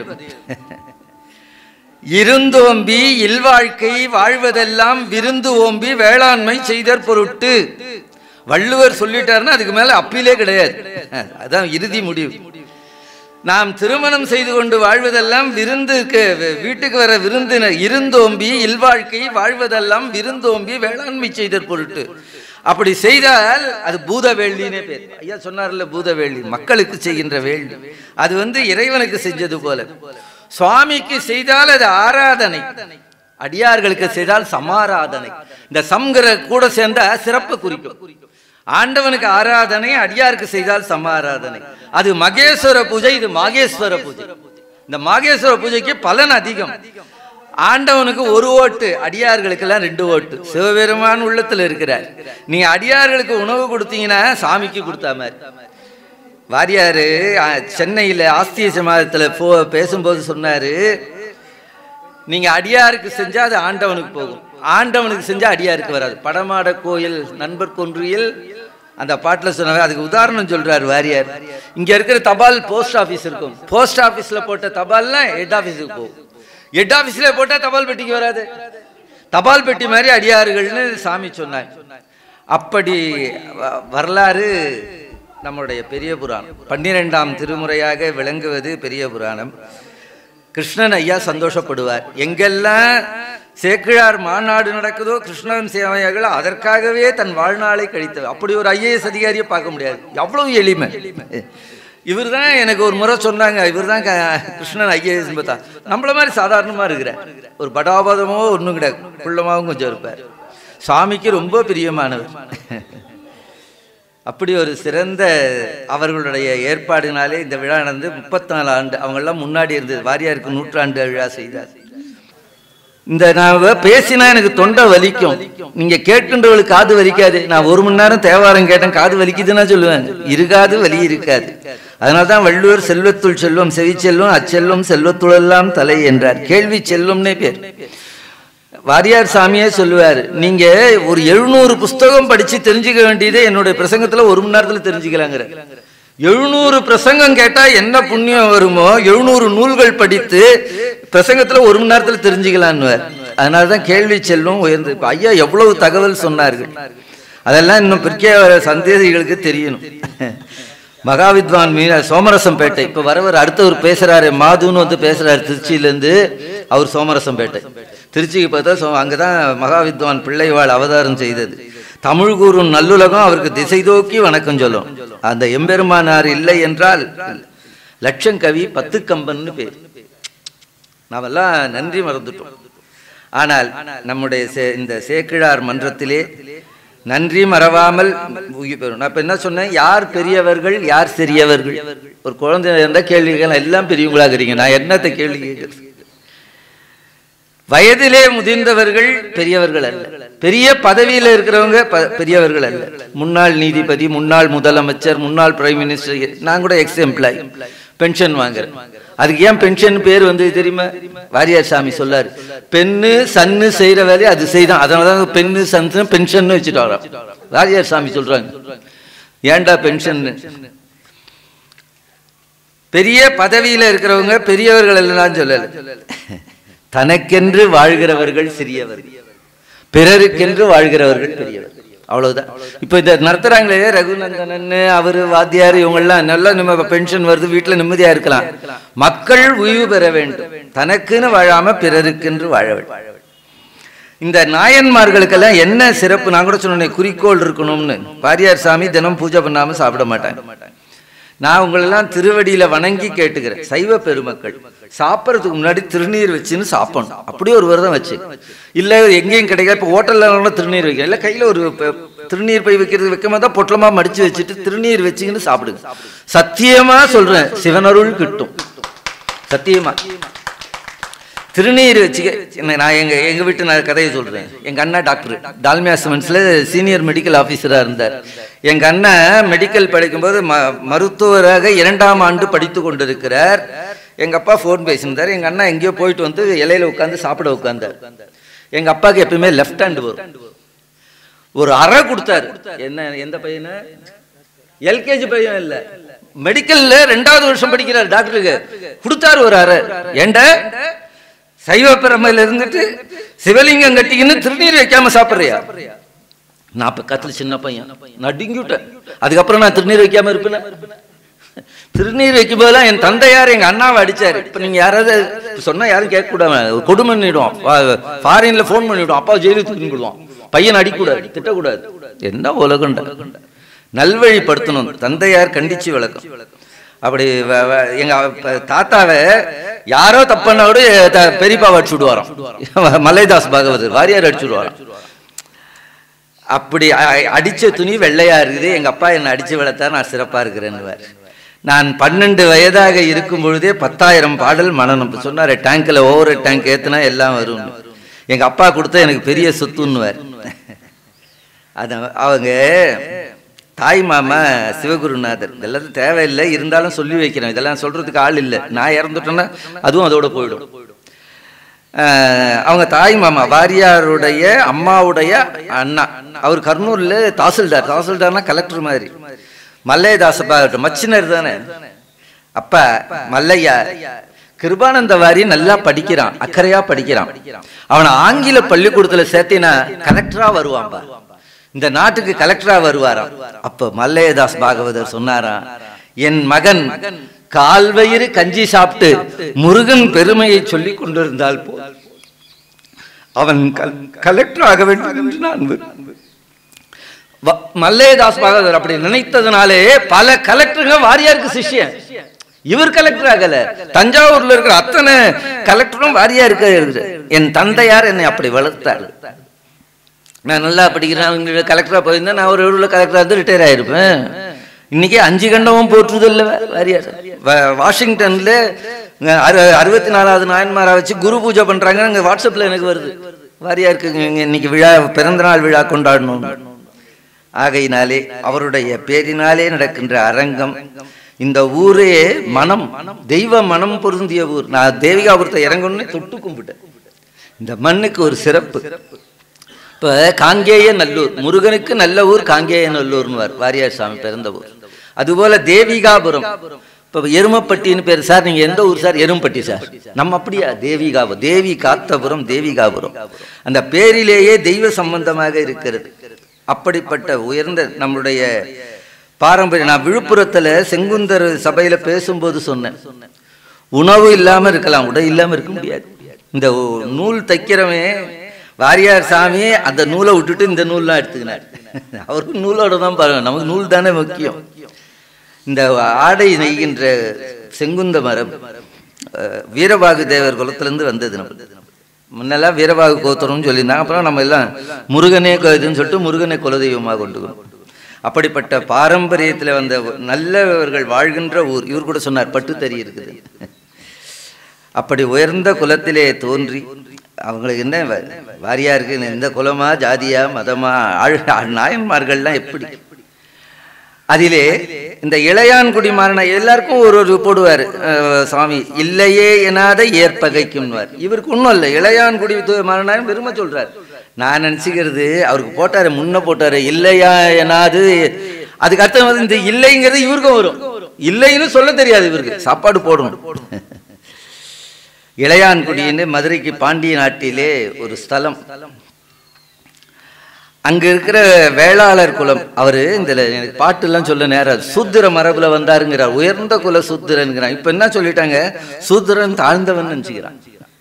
இருந்தோம்பி இல்வாழ்க்கை வாழ்வதெல்லாம் விருந்து ஓம்பி வேளாண்மை செய்தற் பொருட்டு வள்ளுவர் சொல்லிட்டாருன்னா அதுக்கு மேல அப்பீலே கிடையாது அதான் இறுதி முடிவு நாம் திருமணம் செய்து கொண்டு வாழ்வதெல்லாம் விருந்துக்கு வீட்டுக்கு வர விருந்தினர் இருந்தோம்பி இல்வாழ்க்கை வாழ்வதெல்லாம் விருந்தோம்பி வேளாண்மை செய்தற் பொருட்டு அப்படி செய்தால் அது பூத வேள்வினே பேர் ஐயா சொன்னார்ல பூத வேள்வி மக்களுக்கு செய்கின்ற வேள்வி அது வந்து இறைவனுக்கு செஞ்சது போல சுவாமிக்கு செய்தால் அது ஆராதனை அடியார்களுக்கு செய்தால் சமாராதனை இந்த சம்ங்கிற கூட சேர்ந்தா சிறப்பு குறிக்கும் ஆண்டவனுக்கு ஆராதனை அடியாருக்கு செய்தால் சமாராதனை அது மகேஸ்வர பூஜை இது மாகேஸ்வர பூஜை இந்த மாகேஸ்வர பூஜைக்கு பலன் அதிகம் ஆண்டவனுக்கு ஒரு ஓட்டு அடியார்களுக்கு எல்லாம் ரெண்டு ஓட்டு சிவபெருமான் உள்ளத்துல இருக்கிறார் நீங்க அடியார்களுக்கு உணவு கொடுத்தீங்கன்னா சாமிக்கு கொடுத்தா மாதிரி வாரியாரு அ, சென்னையில ஆஸ்திய சமாதத்துல போ பேசும்போது சொன்னாரு நீங்க அடியாருக்கு செஞ்சா அது ஆண்டவனுக்கு போகும் ஆண்டவனுக்கு செஞ்சா அடியாருக்கு வராது படமாட கோயில் நண்பர் கொன்றியில் அந்த பாட்டுல சொன்னாங்க அதுக்கு உதாரணம் சொல்றாரு வாரியார் இங்க இருக்கிற தபால் போஸ்ட் ஆபீஸ் இருக்கும் போஸ்ட் ஆபீஸ்ல போட்ட தபால்லாம் ஹெட் ஆபீஸுக்கு போகும் ஹெட் ஆபீஸ்ல போட்டா தபால் பெட்டிக்கு வராது தபால் பெட்டி மாதிரி அடியார்கள்னு சாமி சொன்னாங்க அப்படி வ- வரலாறு நம்முடைய பெரிய புராணம் பன்னிரெண்டாம் திருமுறையாக விளங்குவது பெரிய புராணம் கிருஷ்ணன் ஐயா சந்தோஷப்படுவார் எங்கெல்லாம் சேக்கிழார் மாநாடு நடக்குதோ கிருஷ்ணன் சேவையார்கள் அதற்காகவே தன் வாழ்நாளை கழித்தவர் அப்படி ஒரு ஐஏஎஸ் அதிகாரியை பார்க்க முடியாது எவ்வளவு எளிமை இவர் தான் எனக்கு ஒரு முறை சொன்னாங்க இவர் தான் கிருஷ்ணன் ஐஏஎஸ் பார்த்தா நம்மள மாதிரி சாதாரணமாக இருக்கிற ஒரு படாபாதமோ ஒன்றும் கிடையாது குள்ளமாகவும் கொஞ்சம் இருப்பார் சுவாமிக்கு ரொம்ப பிரியமானவர் அப்படி ஒரு சிறந்த அவர்களுடைய ஏற்பாடினாலே இந்த விழா நடந்து முப்பத்தி நாலு ஆண்டு அவங்கெல்லாம் முன்னாடி இருந்தது வாரியாருக்கு நூற்றாண்டு விழா செய்தார் இந்த நான் பேசினா எனக்கு தொண்டை வலிக்கும் நீங்க கேட்கின்றவளுக்கு காது வலிக்காது நான் ஒரு மணி நேரம் தேவாரம் கேட்டேன் காது வலிக்குதுன்னா சொல்லுவேன் இருக்காது வலி இருக்காது அதனால தான் வள்ளுவர் செல்வத்துள் செல்வம் செவி செல்வம் அச்செல்வம் செல்வத்துளெல்லாம் தலை என்றார் கேள்வி செல்வம்னே பேர் வாரியார் சாமியே சொல்லுவார் நீங்க ஒரு எழுநூறு புஸ்தகம் படிச்சு தெரிஞ்சுக்க வேண்டியதே என்னுடைய பிரசங்கத்துல ஒரு மணி நேரத்துல தெரிஞ்சுக்கலாங்கிற எழுநூறு பிரசங்கம் கேட்டா என்ன புண்ணியம் வருமோ எழுநூறு நூல்கள் படித்து பிரசங்கத்துல ஒரு மணி நேரத்துல தெரிஞ்சுக்கலான்னு அதனாலதான் கேள்வி செல்வம் உயர்ந்து இப்ப ஐயா எவ்வளவு தகவல் சொன்னார்கள் அதெல்லாம் இன்னும் பிற்கே வர சந்தேதிகளுக்கு தெரியணும் மகாவித்வான் மீன சோமரசம்பேட்டை இப்ப வரவர் அடுத்தவர் பேசுறாரு மாதுன்னு வந்து பேசுறாரு திருச்சியில இருந்து அவர் சோமரசம்பேட்டை திருச்சிக்கு பார்த்தா சோ அங்கதான் மகாவித்வான் பிள்ளைவாள் அவதாரம் செய்தது தமிழ் கூறும் நல்லுலகம் அவருக்கு திசை தோக்கி வணக்கம் சொல்லும் அந்த எம்பெருமானார் இல்லை என்றால் லட்சம் கவி பத்து கம்பன்னு பேர் நாமெல்லாம் நன்றி மறந்துட்டோம் ஆனால் நம்முடைய சே- இந்த சேக்கிழார் மன்றத்திலே நன்றி மறவாமல் உயிர் பெறும் நான் இப்ப என்ன சொன்னேன் யார் பெரியவர்கள் யார் சிறியவர்கள் ஒரு குழந்தை இருந்தா கேள்வி கேட்கலாம் எல்லாம் பெரியவங்களா இருக்கிறீங்க நான் என்னத்தை கேள்வி கேட்கறது வயதிலே முதிர்ந்தவர்கள் பெரியவர்கள் அல்ல பெரிய பதவியில இருக்கிறவங்க ப- பெரியவர்கள் அல்ல முன்னாள் நீதிபதி முன்னாள் முதலமைச்சர் முன்னாள் பிரைம் மினிஸ்டர் நான் கூட எக்ஸ் எம்ப்ளாய் பென்ஷன் வாங்குறேன் அதுக்கு ஏன் பென்ஷன் பேர் வந்து தெரியுமா வாரியார் சாமி சொல்லாரு பெண்ணு சன்னு செய்யற வேலையை அது செய்தான் அதனாலதான் பெண்ணு சன்னு பென்ஷன் வச்சுட்டு வரோம் வாரியார் சாமி சொல்றாங்க ஏன்டா பென்ஷன் பெரிய பதவியில இருக்கிறவங்க பெரியவர்கள் எல்லாம் சொல்லல தனக்கென்று வாழ்கிறவர்கள் சிறியவர்கள் பிறருக்கென்று வாழ்கிறவர்கள் பெரியவர்கள் அவ்வளவுதான் இப்ப இத நடத்துறாங்களே ரகுநந்தனன் அவரு வாத்தியார் இவங்கெல்லாம் நல்லா நம்ம பென்ஷன் வருது வீட்டுல நிம்மதியா இருக்கலாம் மக்கள் உய்வு பெற வேண்டும் தனக்குன்னு வாழாம பிறருக்கென்று வாழ வேண்டும் இந்த நாயன்மார்களுக்கெல்லாம் என்ன சிறப்பு நான் கூட சொன்னேன் குறிக்கோள் இருக்கணும்னு பாரியார் சாமி தினம் பூஜை பண்ணாம சாப்பிட மாட்டாங்க நான் உங்களெல்லாம் திருவடியில வணங்கி கேட்டுக்கிறேன் சைவ பெருமக்கள் சாப்பிட்றதுக்கு முன்னாடி திருநீர் வச்சுன்னு சாப்பிடணும் அப்படியே ஒரு விரதம் வச்சு இல்ல எங்கேயும் கிடைக்காது இப்போ ஹோட்டல்ல திருநீர் வைக்கிறேன் இல்ல கையில ஒரு ப- திருநீர் பை வைக்கிறது வைக்கும் போது தான் பொட்டலமா மடிச்சு வச்சுட்டு திருநீர் வச்சுக்கின்னு சாப்பிடுங்க சத்தியமா சொல்றேன் சிவனருள் கிட்டும் சத்தியமா திருநீர் வச்சுக்க என்ன, நான் எங்க எங்க வீட்டு நான் கதையை சொல்றேன் எங்க அண்ணா டாக்டர் டால்மியா சிமெண்ட்ஸ்ல சீனியர் மெடிக்கல் ஆபீசரா இருந்தார் எங்க அண்ணன் மெடிக்கல் படிக்கும்போது ம மருத்துவராக இரண்டாம் ஆண்டு படித்து கொண்டிருக்கிறார் எங்க அப்பா ஃபோன் பேசியிருந்தார் எங்க அண்ணா எங்கேயோ போயிட்டு வந்து இலையில உட்காந்து சாப்பிட உட்கார்ந்தார் எங்க அப்பாவுக்கு எப்பயுமே லெஃப்ட் ஹேண்ட் வரும் ஒரு அறை கொடுத்தாரு என்ன எந்த பையனை எல்கேஜி பையன் இல்ல மெடிக்கல்ல ரெண்டாவது வருஷம் படிக்கிறார் டாக்டருக்கு கொடுத்தாரு ஒரு அறை ஏண்ட சைவ பிரமையில இருந்துட்டு சிவலிங்கம் கட்டிக்கின்னு திருநீர் வைக்காம சாப்பிடுறியா நான் பக்கத்துல சின்ன பையன் நடுங்கி விட்டேன் அதுக்கப்புறம் நான் திருநீர் வைக்காம இருப்பேன் திருநீர் வைக்கும் போதெல்லாம் என் தந்தையார் எங்க அண்ணாவை அடிச்சாரு இப்ப நீங்க யாராவது இப்ப சொன்னா யாரும் கேட்க கூடாது கொடுமை பண்ணிடுவோம் ஃபாரின்ல ஃபோன் பண்ணிவிடும் அப்பா ஜெயிலுக்கு தூக்கி விடுவான் பையன் அடிக்கூடாது திட்டக்கூடாது என்ன உலகண்டா நல்வழிப்படுத்தணும் தந்தையார் கண்டிச்சு வளர்க்கும் அப்படி வ- வ- எங்க அப்ப தாத்தாவை யாரோ தப்புன்னா கூட த- பெரியப்பாவை அடிச்சு விடுவாராம் மலைதாஸ் பாகவதர் வாரியார் அடிச்சு விடுவாராம் அப்படி அ- அடிச்ச துணி வெள்ளையா இருக்குது எங்க அப்பா என்னை அடிச்சு வளர்த்தா நான் சிறப்பா இருக்கிறேன்னு நான் பன்னெண்டு வயதாக இருக்கும் பொழுதே பத்தாயிரம் பாடல் மனநம் சொன்னாரு டேங்க்ல ஓவர் டேங்க் ஏத்துனா எல்லாம் வரும் எங்க அப்பா கொடுத்த எனக்கு பெரிய சொத்துன்னுவார் அது அவங்க தாய் மாமா சிவகுருநாதர் இதெல்லாம் தேவையில்லை இருந்தாலும் சொல்லி வைக்கிறேன் இதெல்லாம் சொல்றதுக்கு ஆள் இல்லை நான் இறந்துட்டேன்னா அதுவும் அதோட போயிடும் ஆஹ் அவங்க தாய் மாமா வாரியாருடைய அம்மாவுடைய அண்ணா அவர் கர்னூர்ல தாசில்தார் தாசில்தார்னா கலெக்டர் மாதிரி மல்லையதாசப்பா மச்சினர் தானே அப்ப மல்லையா கிருபானந்த வாரி நல்லா படிக்கிறான் அக்கறையா படிக்கிறான் அவனை ஆங்கில பள்ளிக்கூடத்துல சேர்த்தினா கலெக்டரா வருவான்பா இந்த நாட்டுக்கு கலெக்டரா வருவாராம் அப்ப மல்லையதாஸ் பாகவதர் சொன்னாராம் என் மகன் கால்வயிறு கஞ்சி சாப்பிட்டு முருகன் பெருமையை சொல்லிக் கொண்டிருந்தால் போல் அவன் கல்- கலெக்டர் ஆக வேண்டும் என்று நான் விரும்புகிறேன். வ- மல்லேதாஸ் பாகவதர் அப்படி நினைத்ததுனாலே பல கலெக்டருங்க வாரியாருக்கு சிஷ்யன் இவர் கலெக்டர் ஆகல தஞ்சாவூர்ல இருக்கிற அத்தனை கலெக்டரும் வாரியாருக்கு இருக்குது என் தந்தையார் என்னை அப்படி வளர்த்தார் நான் நல்லா படிக்கிறேன் அவங்க கலெக்டரா போயிருந்தா நான் ஒரு ஊர்ல கலெக்டரா இருந்து ரிட்டையர் ஆயிருப்பேன் இன்னைக்கு அஞ்சு கண்டமும் போற்றுது இல்ல வாரியார் வா- வாஷிங்டன்ல இங்க அறு- அறுபத்தி நாலாவது நாயன்மாரா வச்சு குரு பூஜை பண்றாங்க அங்க வாட்ஸ்அப்ல எனக்கு வருது வாரியாருக்கு இங்க இன்னைக்கு விழா பிறந்த நாள் விழா கொண்டாடணும் ஆகையினாலே அவருடைய பேரினாலே நடக்கின்ற அரங்கம் இந்த ஊரே மனம் தெய்வ மனம் பொருந்திய ஊர் நான் தேவிகாபுரத்தை இறங்கணும்னு தொட்டு கும்பிட்டேன் இந்த மண்ணுக்கு ஒரு சிறப்பு இப்ப காங்கேய நல்லூர் முருகனுக்கு நல்ல ஊர் காங்கேய நல்லூர்னுவார் வாரியார் சாமி பிறந்த ஊர் அதுபோல தேவிகாபுரம் இப்ப எருமப்பட்டின்னு பேர் சார் நீங்க எந்த ஊர் சார் எரும்பட்டி சார் நம்ம அப்படியா தேவிகாபுரம் தேவி காத்தபுரம் தேவிகாபுரம் அந்த பேரிலேயே தெய்வ சம்பந்தமாக இருக்கிறது அப்படிப்பட்ட உயர்ந்த நம்முடைய பாரம்பரிய நான் விழுப்புரத்துல செங்குந்தர் சபையில பேசும்போது சொன்னேன் உணவு இல்லாம இருக்கலாம் உடை இல்லாம இருக்க முடியாது இந்த ஒ- நூல் தைக்கிறவன் வாரியார் சாமி அந்த நூலை விட்டுட்டு இந்த நூல்லாம் எடுத்துக்கினார் அவருக்கு நூலோட தான் பாருங்க நமக்கு நூல் தானே முக்கியம் இந்த ஆடை நெய்கின்ற செங்குந்த மரம் அஹ், வீரபாகு தேவர் குலத்திலிருந்து வந்தது நம்ம முன்னெல்லாம் வீரபாகு கோத்திரம்னு சொல்லியிருந்தாங்க அப்புறம் நம்ம எல்லாம் முருகனே கோ- இதுன்னு சொல்லிட்டு முருகனை குலதெய்வமாக கொண்டுக்கணும் அப்படிப்பட்ட பாரம்பரியத்தில் வந்த நல்லவர்கள் வாழ்கின்ற ஊர் இவர் கூட சொன்னார் பட்டுத்தறி இருக்குது அப்படி உயர்ந்த குலத்திலே தோன்றி அவங்களுக்கு என்ன வ- வாரியா இருக்கு எந்த குலமா ஜாதியா மதமா ஆழ் நாயன்மார்கள்லாம் எப்படி அதிலே இந்த இளையான்குடி மாறன எல்லாருக்கும் ஒரு ஒரு போடுவார் அஹ், சாமி இல்லையே எனாத ஏற்பகைக்கும்வார் இவருக்கு ஒன்றும் இல்லை இளையான்குடி மாறனார் பெருமை சொல்றார் நான் நினச்சிக்கிறது அவருக்கு போட்டாரு முன்ன போட்டாரு இல்லையா எனாது அதுக்கு அர்த்தம் வந்து இந்த இல்லைங்கிறது இவருக்கும் வரும் இல்லைன்னு சொல்ல தெரியாது இவருக்கு சாப்பாடு போடணும் இளையான்குடின்னு மதுரைக்கு பாண்டிய நாட்டிலே ஒரு ஸ்தலம் அங்க இருக்கிற வேளாளர் குலம் அவரு இந்த எனக்கு பாட்டுலாம் சொல்ல நேரம் சூத்திர மரபுல வந்தாருங்கிறார் உயர்ந்த குல சூத்திரன்கிறான் இப்ப என்ன சொல்லிட்டாங்க சூத்திரன் தாழ்ந்தவன் நினைச்சுக்கிறான்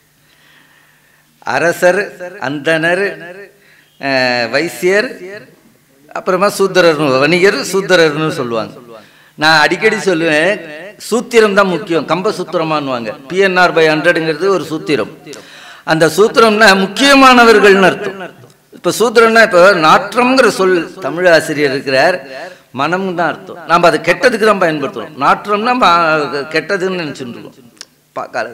அரசர் அந்தனர் அஹ், வைசியர் அப்புறமா சூத்திரர் வணிகர் சூத்திரர்னு சொல்லுவாங்க நான் அடிக்கடி சொல்லுவேன் சூத்திரம் தான் முக்கியம் கம்ப சூத்திரமானுவாங்க பிஎன்ஆர் பை ஹண்ட்ரடுங்கிறது ஒரு சூத்திரம் அந்த சூத்திரம்னா முக்கியமானவர்கள்னு அர்த்தம் இப்ப சூத்திரம்னா இப்ப நாற்றம்ங்கிற சொல் தமிழ் ஆசிரியர் இருக்கிறார் மனம் தான் அர்த்தம் நாம அதை கெட்டதுக்கு தான் பயன்படுத்துறோம் நாற்றம்னா ம- கெட்டதுன்னு நினைச்சுட்டு இருக்கோம் பார்க்காத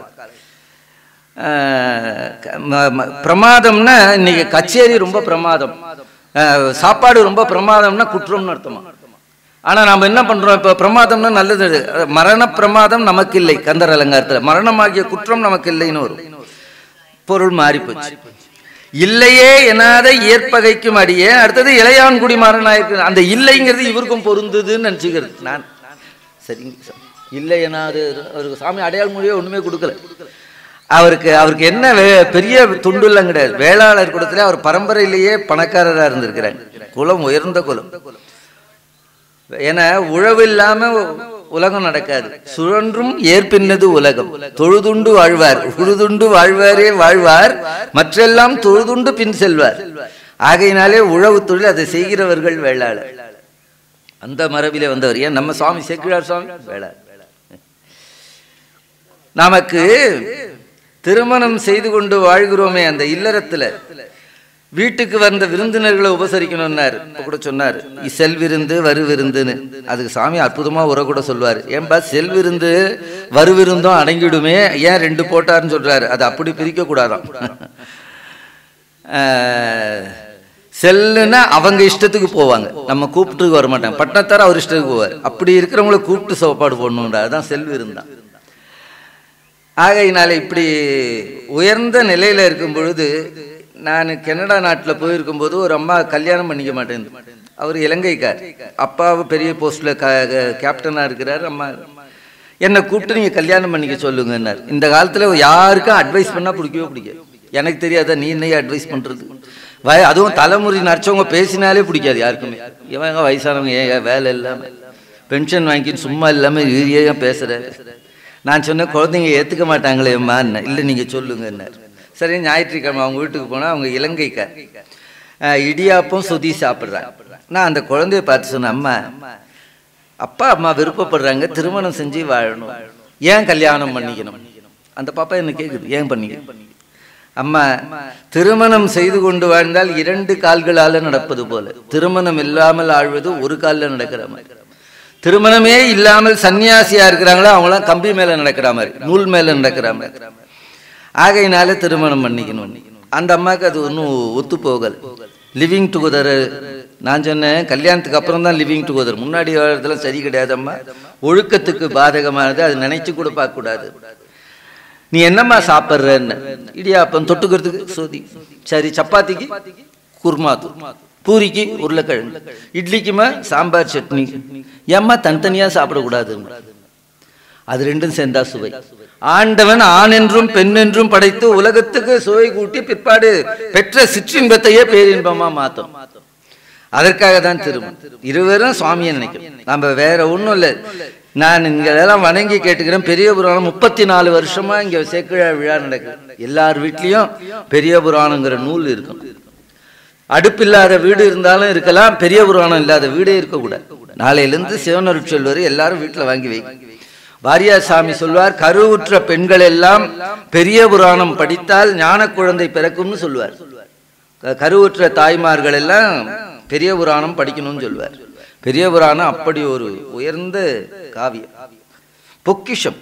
ஆஹ் க- ம- ம- பிரமாதம்னா இன்னைக்கு கச்சேரி ரொம்ப பிரமாதம் ஆஹ் சாப்பாடு ரொம்ப பிரமாதம்னா குற்றம்னு அர்த்தமா ஆனா நாம என்ன பண்றோம் இப்ப பிரமாதம்னா நல்லது அஹ் மரண பிரமாதம் நமக்கு இல்லை கந்தர் அலங்காரத்துல மரணமாகிய குற்றம் நமக்கு இல்லைன்னு வரும் பொருள் மாறி போச்சு இல்லையே எனாத ஏற்பகைக்கும் அடியே அடுத்தது இளையான்குடி மாறனாயிருக்கு அந்த இல்லைங்கிறது இவருக்கும் பொருந்துதுன்னு நினச்சிக்கிறது நான் சரிங்க சார் இல்லை எனாது அவருக்கு சாமி அடையாள மொழியே ஒண்ணுமே கொடுக்கல அவருக்கு அவருக்கு என்ன வே- பெரிய துண்டுலாம் கிடையாது வேளாளர் குலத்துல அவர் பரம்பரையிலேயே பணக்காரரா இருந்திருக்கிறாங்க குலம் உயர்ந்த குலம் ஏன்னா உழவு இல்லாம உலகம் நடக்காது சுழன்றும் ஏற்பின்னது உலகம் தொழுதுண்டு வாழ்வார் உழுதுண்டு வாழ்வாரே வாழ்வார் மற்றெல்லாம் தொழுதுண்டு பின் செல்வார் ஆகையினாலே உழவு தொழில் அதை செய்கிறவர்கள் வேளாளர் அந்த மரபிலே வந்தவர் ஏன் நம்ம சுவாமி சேக்கிழார் சுவாமி வேளாளர் நமக்கு திருமணம் செய்து கொண்டு வாழ்கிறோமே அந்த இல்லறத்துல வீட்டுக்கு வந்த விருந்தினர்களை உபசரிக்கணும்னார் இப்ப கூட சொன்னார் செல் விருந்து வரு விருந்துன்னு அதுக்கு சாமி அற்புதமா உரை கூட சொல்வார் ஏன்பா செல் விருந்து வரு விருந்தும் அடங்கிடுமே ஏன் ரெண்டு போட்டாருன்னு சொல்றாரு அது அப்படி பிரிக்க கூடாதாம் ஆஹ், செல்லுன்னா அவங்க இஷ்டத்துக்கு போவாங்க நம்ம கூப்பிட்டு வர மாட்டாங்க பட்டணத்தார் அவர் இஷ்டத்துக்கு போவார் அப்படி இருக்கிறவங்கள கூப்பிட்டு சாப்பாடு போடணும்டா அதுதான் செல் விருந்தான் ஆகையினால இப்படி உயர்ந்த நிலையில இருக்கும் பொழுது நான் கனடா நாட்டில் போயிருக்கும்போது ஒரு அம்மா கல்யாணம் பண்ணிக்க மாட்டேன் அவர் இலங்கைக்கார் அப்பாவு பெரிய போஸ்ட்ல கேப்டனா இருக்கிறார் அம்மா என்னை கூப்பிட்டு நீங்க கல்யாணம் பண்ணிக்க சொல்லுங்கன்னார் இந்த காலத்துல யாருக்கும் அட்வைஸ் பண்ணா பிடிக்கவே பிடிக்காது எனக்கு தெரியாதா நீ என்னைய அட்வைஸ் பண்றது வய அதுவும் தலைமுறை நடிச்சவங்க பேசினாலே பிடிக்காது யாருக்குமே இவங்க வயசானவங்க ஏன் ஏன் வேலை இல்லாம பென்ஷன் வாங்கின்னு சும்மா இல்லாமல் ஈரியாக பேசுகிறாரு நான் சொன்னேன் குழந்தைங்க ஏற்றுக்க மாட்டாங்களேம்மான்னு இல்லை நீங்கள் சொல்லுங்கன்னார் சரி ஞாயிற்றுக்கிழமை அவங்க வீட்டுக்கு போனால் அவங்க இலங்கைக்கார் அஹ், இடியாப்பம் சுதி சாப்பிட்றாங்க நான் அந்த குழந்தைய பார்த்து சொன்னேன் அம்மா அப்பா அம்மா விருப்பப்படுறாங்க திருமணம் செஞ்சு வாழணும் ஏன் கல்யாணம் பண்ணிக்கணும் அந்த பாப்பா என்ன கேட்குது ஏன் பண்ணிக்கணும் அம்மா திருமணம் செய்து கொண்டு வாழ்ந்தால் இரண்டு கால்களால நடப்பது போல திருமணம் இல்லாமல் ஆழ்வது ஒரு காலில் நடக்கிற மாதிரி திருமணமே இல்லாமல் சன்னியாசியா இருக்கிறாங்களோ அவங்களாம் கம்பி மேல நடக்கிற மாதிரி நூல் மேல நடக்கிற மாதிரி ஆகையினால திருமணம் பண்ணிக்கணும் அந்த அம்மாவுக்கு அது ஒன்றும் ஒத்து போகல லிவிங் டுகெதர் நான் சொன்னேன் கல்யாணத்துக்கு அப்புறம் தான் லிவிங் டுகெதர் முன்னாடி வாழ்றதுல சரி கிடையாது அம்மா ஒழுக்கத்துக்கு பாதகமானது அது நினைச்சு கூட பார்க்க கூடாது நீ என்னம்மா சாப்பிட்றன்னு இடியாப்பம் தொட்டுக்கிறதுக்கு சோதி சரி சப்பாத்திக்கு குருமா தூள் பூரிக்கு உருளைக்கிழங்கு இட்லிக்குமா சாம்பார் சட்னி ஏம்மா தனித்தனியாக சாப்பிடக்கூடாது அது ரெண்டும் சேர்ந்தா சுவை ஆண்டவன் ஆண் என்றும் பெண் என்றும் படைத்து உலகத்துக்கு சுவை கூட்டி பிற்பாடு பெற்ற சிற்றின்பத்தையே பேரின்பமா மாத்தும் அதற்காக தான் திருமணம் இருவரும் சுவாமியை நினைக்கும் நம்ம வேற ஒண்ணும் இல்லை நான் இங்க எல்லாம் வணங்கி கேட்டுக்கிறேன் பெரிய புராணம் முப்பத்தி நாலு வருஷமா இங்க சேக்கிழா விழா நடக்குது எல்லார் வீட்லயும் பெரிய புராணங்கிற நூல் இருக்கும் அடுப்பில்லாத வீடு இருந்தாலும் இருக்கலாம் பெரிய புராணம் இல்லாத வீடே இருக்கக்கூடாது நாளையிலிருந்து சிவனருட் சொல்வார் எல்லாரும் வீட்டில் வாங்கி வை வாரியார் சாமி சொல்வார் கருவுற்ற பெண்கள் எல்லாம் பெரிய புராணம் படித்தால் ஞான குழந்தை பிறக்கும்னு சொல்லுவார் க- கருவுற்ற தாய்மார்கள் எல்லாம் பெரிய புராணம் படிக்கணும்னு சொல்லுவார் பெரிய புராணம் அப்படி ஒரு உயர்ந்த காவியம் பொக்கிஷம்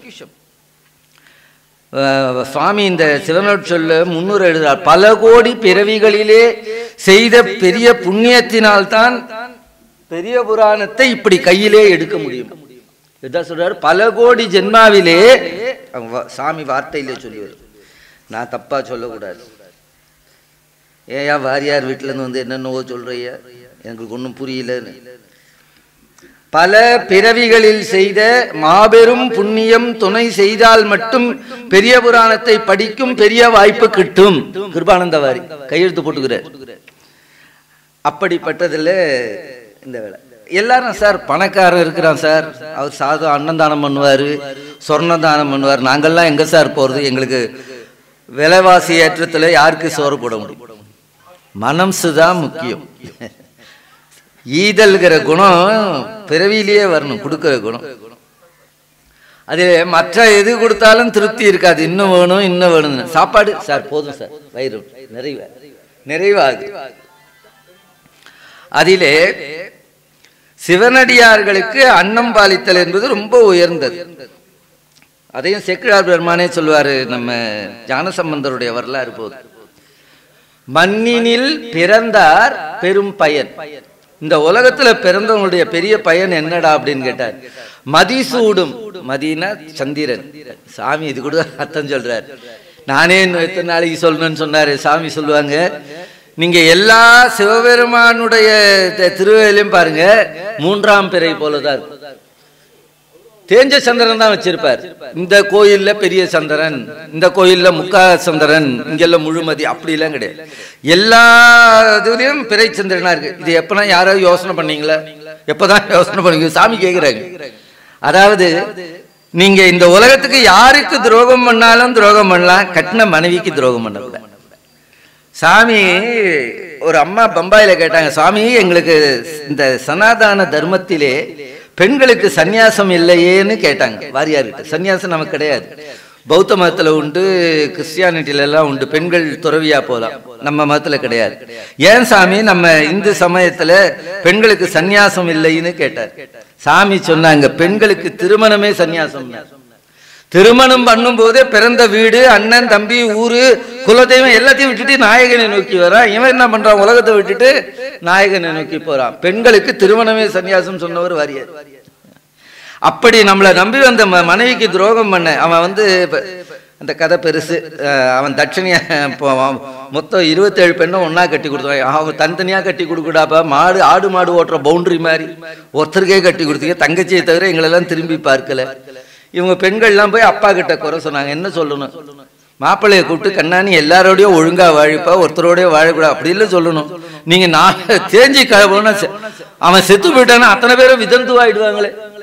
அஹ் சுவாமி இந்த சிவனொற்றொல்ல முன்னூறு எழுதுறார் பல கோடி பிறவிகளிலே செய்த பெரிய புண்ணியத்தினால்தான் பெரிய புராணத்தை இப்படி கையிலே எடுக்க முடியும் இதான் சொல்றாரு பல கோடி ஜென்மாவிலே அவங்க வா- சாமி வார்த்தையிலே சொல்லுவார் நான் தப்பா சொல்லக்கூடாது ஏயா வாரியார் வீட்டுல இருந்து வந்து என்னென்னவோ சொல்றியா எங்களுக்கு ஒன்றும் புரியலன்னு பல பிறவிகளில் செய்த மாபெரும் புண்ணியம் துணை செய்தால் மட்டும் பெரிய புராணத்தை படிக்கும் பெரிய வாய்ப்பு கிட்டும் கிருபானந்த வாரி கையெழுத்து போட்டுக்கிறார் அப்படிப்பட்டதுல இந்த வேலை எல்லாரும் சார் பணக்காரன் இருக்கிறான் சார் அவர் சாதம் அன்னதானம் பண்ணுவார் சொர்ண தானம் பண்ணுவார் நாங்கள்லாம் எங்க சார் போறது எங்களுக்கு விலைவாசி ஏற்றத்துல யாருக்கு சோறு போட முடியும் மனசு தான் முக்கியம் ஈதல்கிற குணம் பிறவியிலேயே வரணும் கொடுக்கிற குணம் அது மற்ற எது கொடுத்தாலும் திருப்தி இருக்காது இன்னும் வேணும் இன்னும் வேணும் சாப்பாடு சார் போதும் சார் வயிறு நிறைவா நிறைவாகு அதிலே சிவனடியார்களுக்கு அன்னம் பாலித்தல் என்பது ரொம்ப உயர்ந்தது அதையும் செக்கிழார் பெருமானே சொல்வாரு நம்ம ஞானசம்பந்தருடைய வரலாறு போது மண்ணினில் பிறந்தார் பெரும் பயன் இந்த உலகத்துல பிறந்தவங்களுடைய பெரிய பயன் என்னடா அப்படின்னு கேட்டார் மதிசூடும் மதினா சந்திரன் சாமி இது கூட அர்த்தம் சொல்றார் நானே இன்னும் எத்தனை நாளைக்கு சொல்லணும்னு சொன்னாரு சாமி சொல்லுவாங்க நீங்க எல்லா சிவபெருமானுடைய த- திருவேலையும் பாருங்க மூன்றாம் பிறை போலதான் இருக்கும் தேஞ்ச சந்திரன் தான் வச்சிருப்பார் இந்த கோயில்ல பெரிய சந்திரன் இந்த கோயில்ல முக்கா சந்திரன் இங்கெல்லாம் முழுமதி அப்படி எல்லாம் கிடையாது எல்லா இதுலயும் பிறை சந்திரனா இருக்கு இது எப்பனா யாராவது யோசனை பண்ணீங்களா எப்பதான் யோசனை பண்ணீங்க சாமி கேக்குறாங்க அதாவது நீங்க இந்த உலகத்துக்கு யாருக்கு துரோகம் பண்ணாலும் துரோகம் பண்ணலாம் கட்டின மனைவிக்கு துரோகம் பண்ணக்கூடாது சாமி ஒரு அம்மா பம்பாயில கேட்டாங்க சாமி எங்களுக்கு இந்த சனாதன தர்மத்திலே பெண்களுக்கு சந்நியாசம் இல்லையேன்னு கேட்டாங்க வாரியார்கிட்ட சந்நியாசம் நமக்கு கிடையாது பௌத்த மதத்துல உண்டு கிறிஸ்டியானிட்டில எல்லாம் உண்டு பெண்கள் துறவியா போலாம் நம்ம மதத்துல கிடையாது ஏன் சாமி நம்ம இந்து சமயத்துல பெண்களுக்கு சந்நியாசம் இல்லைன்னு கேட்டார் சாமி சொன்னாங்க பெண்களுக்கு திருமணமே சந்நியாசம் திருமணம் பண்ணும்போதே பிறந்த வீடு அண்ணன் தம்பி ஊரு குலதெய்வம் எல்லாத்தையும் விட்டுட்டு நாயகனை நோக்கி வரான் இவன் என்ன பண்றான் உலகத்தை விட்டுட்டு நாயகனை நோக்கி போறான் பெண்களுக்கு திருமணமே சன்னியாசம் சொன்னவர் வாரியார் அப்படி நம்மளை நம்பி வந்த ம- மனைவிக்கு துரோகம் பண்ண அவன் வந்து இப்ப அந்த கதை பெருசு அஹ் அவன் தட்சணியா இப்போ அவன் மொத்தம் இருபத்தேழு பெண்ணும் ஒண்ணா கட்டி கொடுத்தான் அவன் தனித்தனியா கட்டி கொடுக்கூடாப்பா மாடு ஆடு மாடு ஓட்டுற பவுண்டரி மாதிரி ஒருத்தருக்கே கட்டி கொடுத்தீங்க தங்கச்சியை தவிர எங்களெல்லாம் திரும்பி பார்க்கல இவங்க பெண்கள்லாம் போய் அப்பா கிட்ட குறை சொன்னாங்க என்ன சொல்லணும் மாப்பிள்ளைய கூப்பிட்டு கண்ணாணி எல்லாரோடையும் ஒழுங்கா வாழிப்பா ஒருத்தரோடய வாழக்கூடாது அப்படி இல்லை சொல்லணும் நீங்க நான் தேஞ்சி கழவுன்னு அவன் செத்து போயிட்டானா அத்தனை பேரும் விதந்துவாயிடுவாங்களே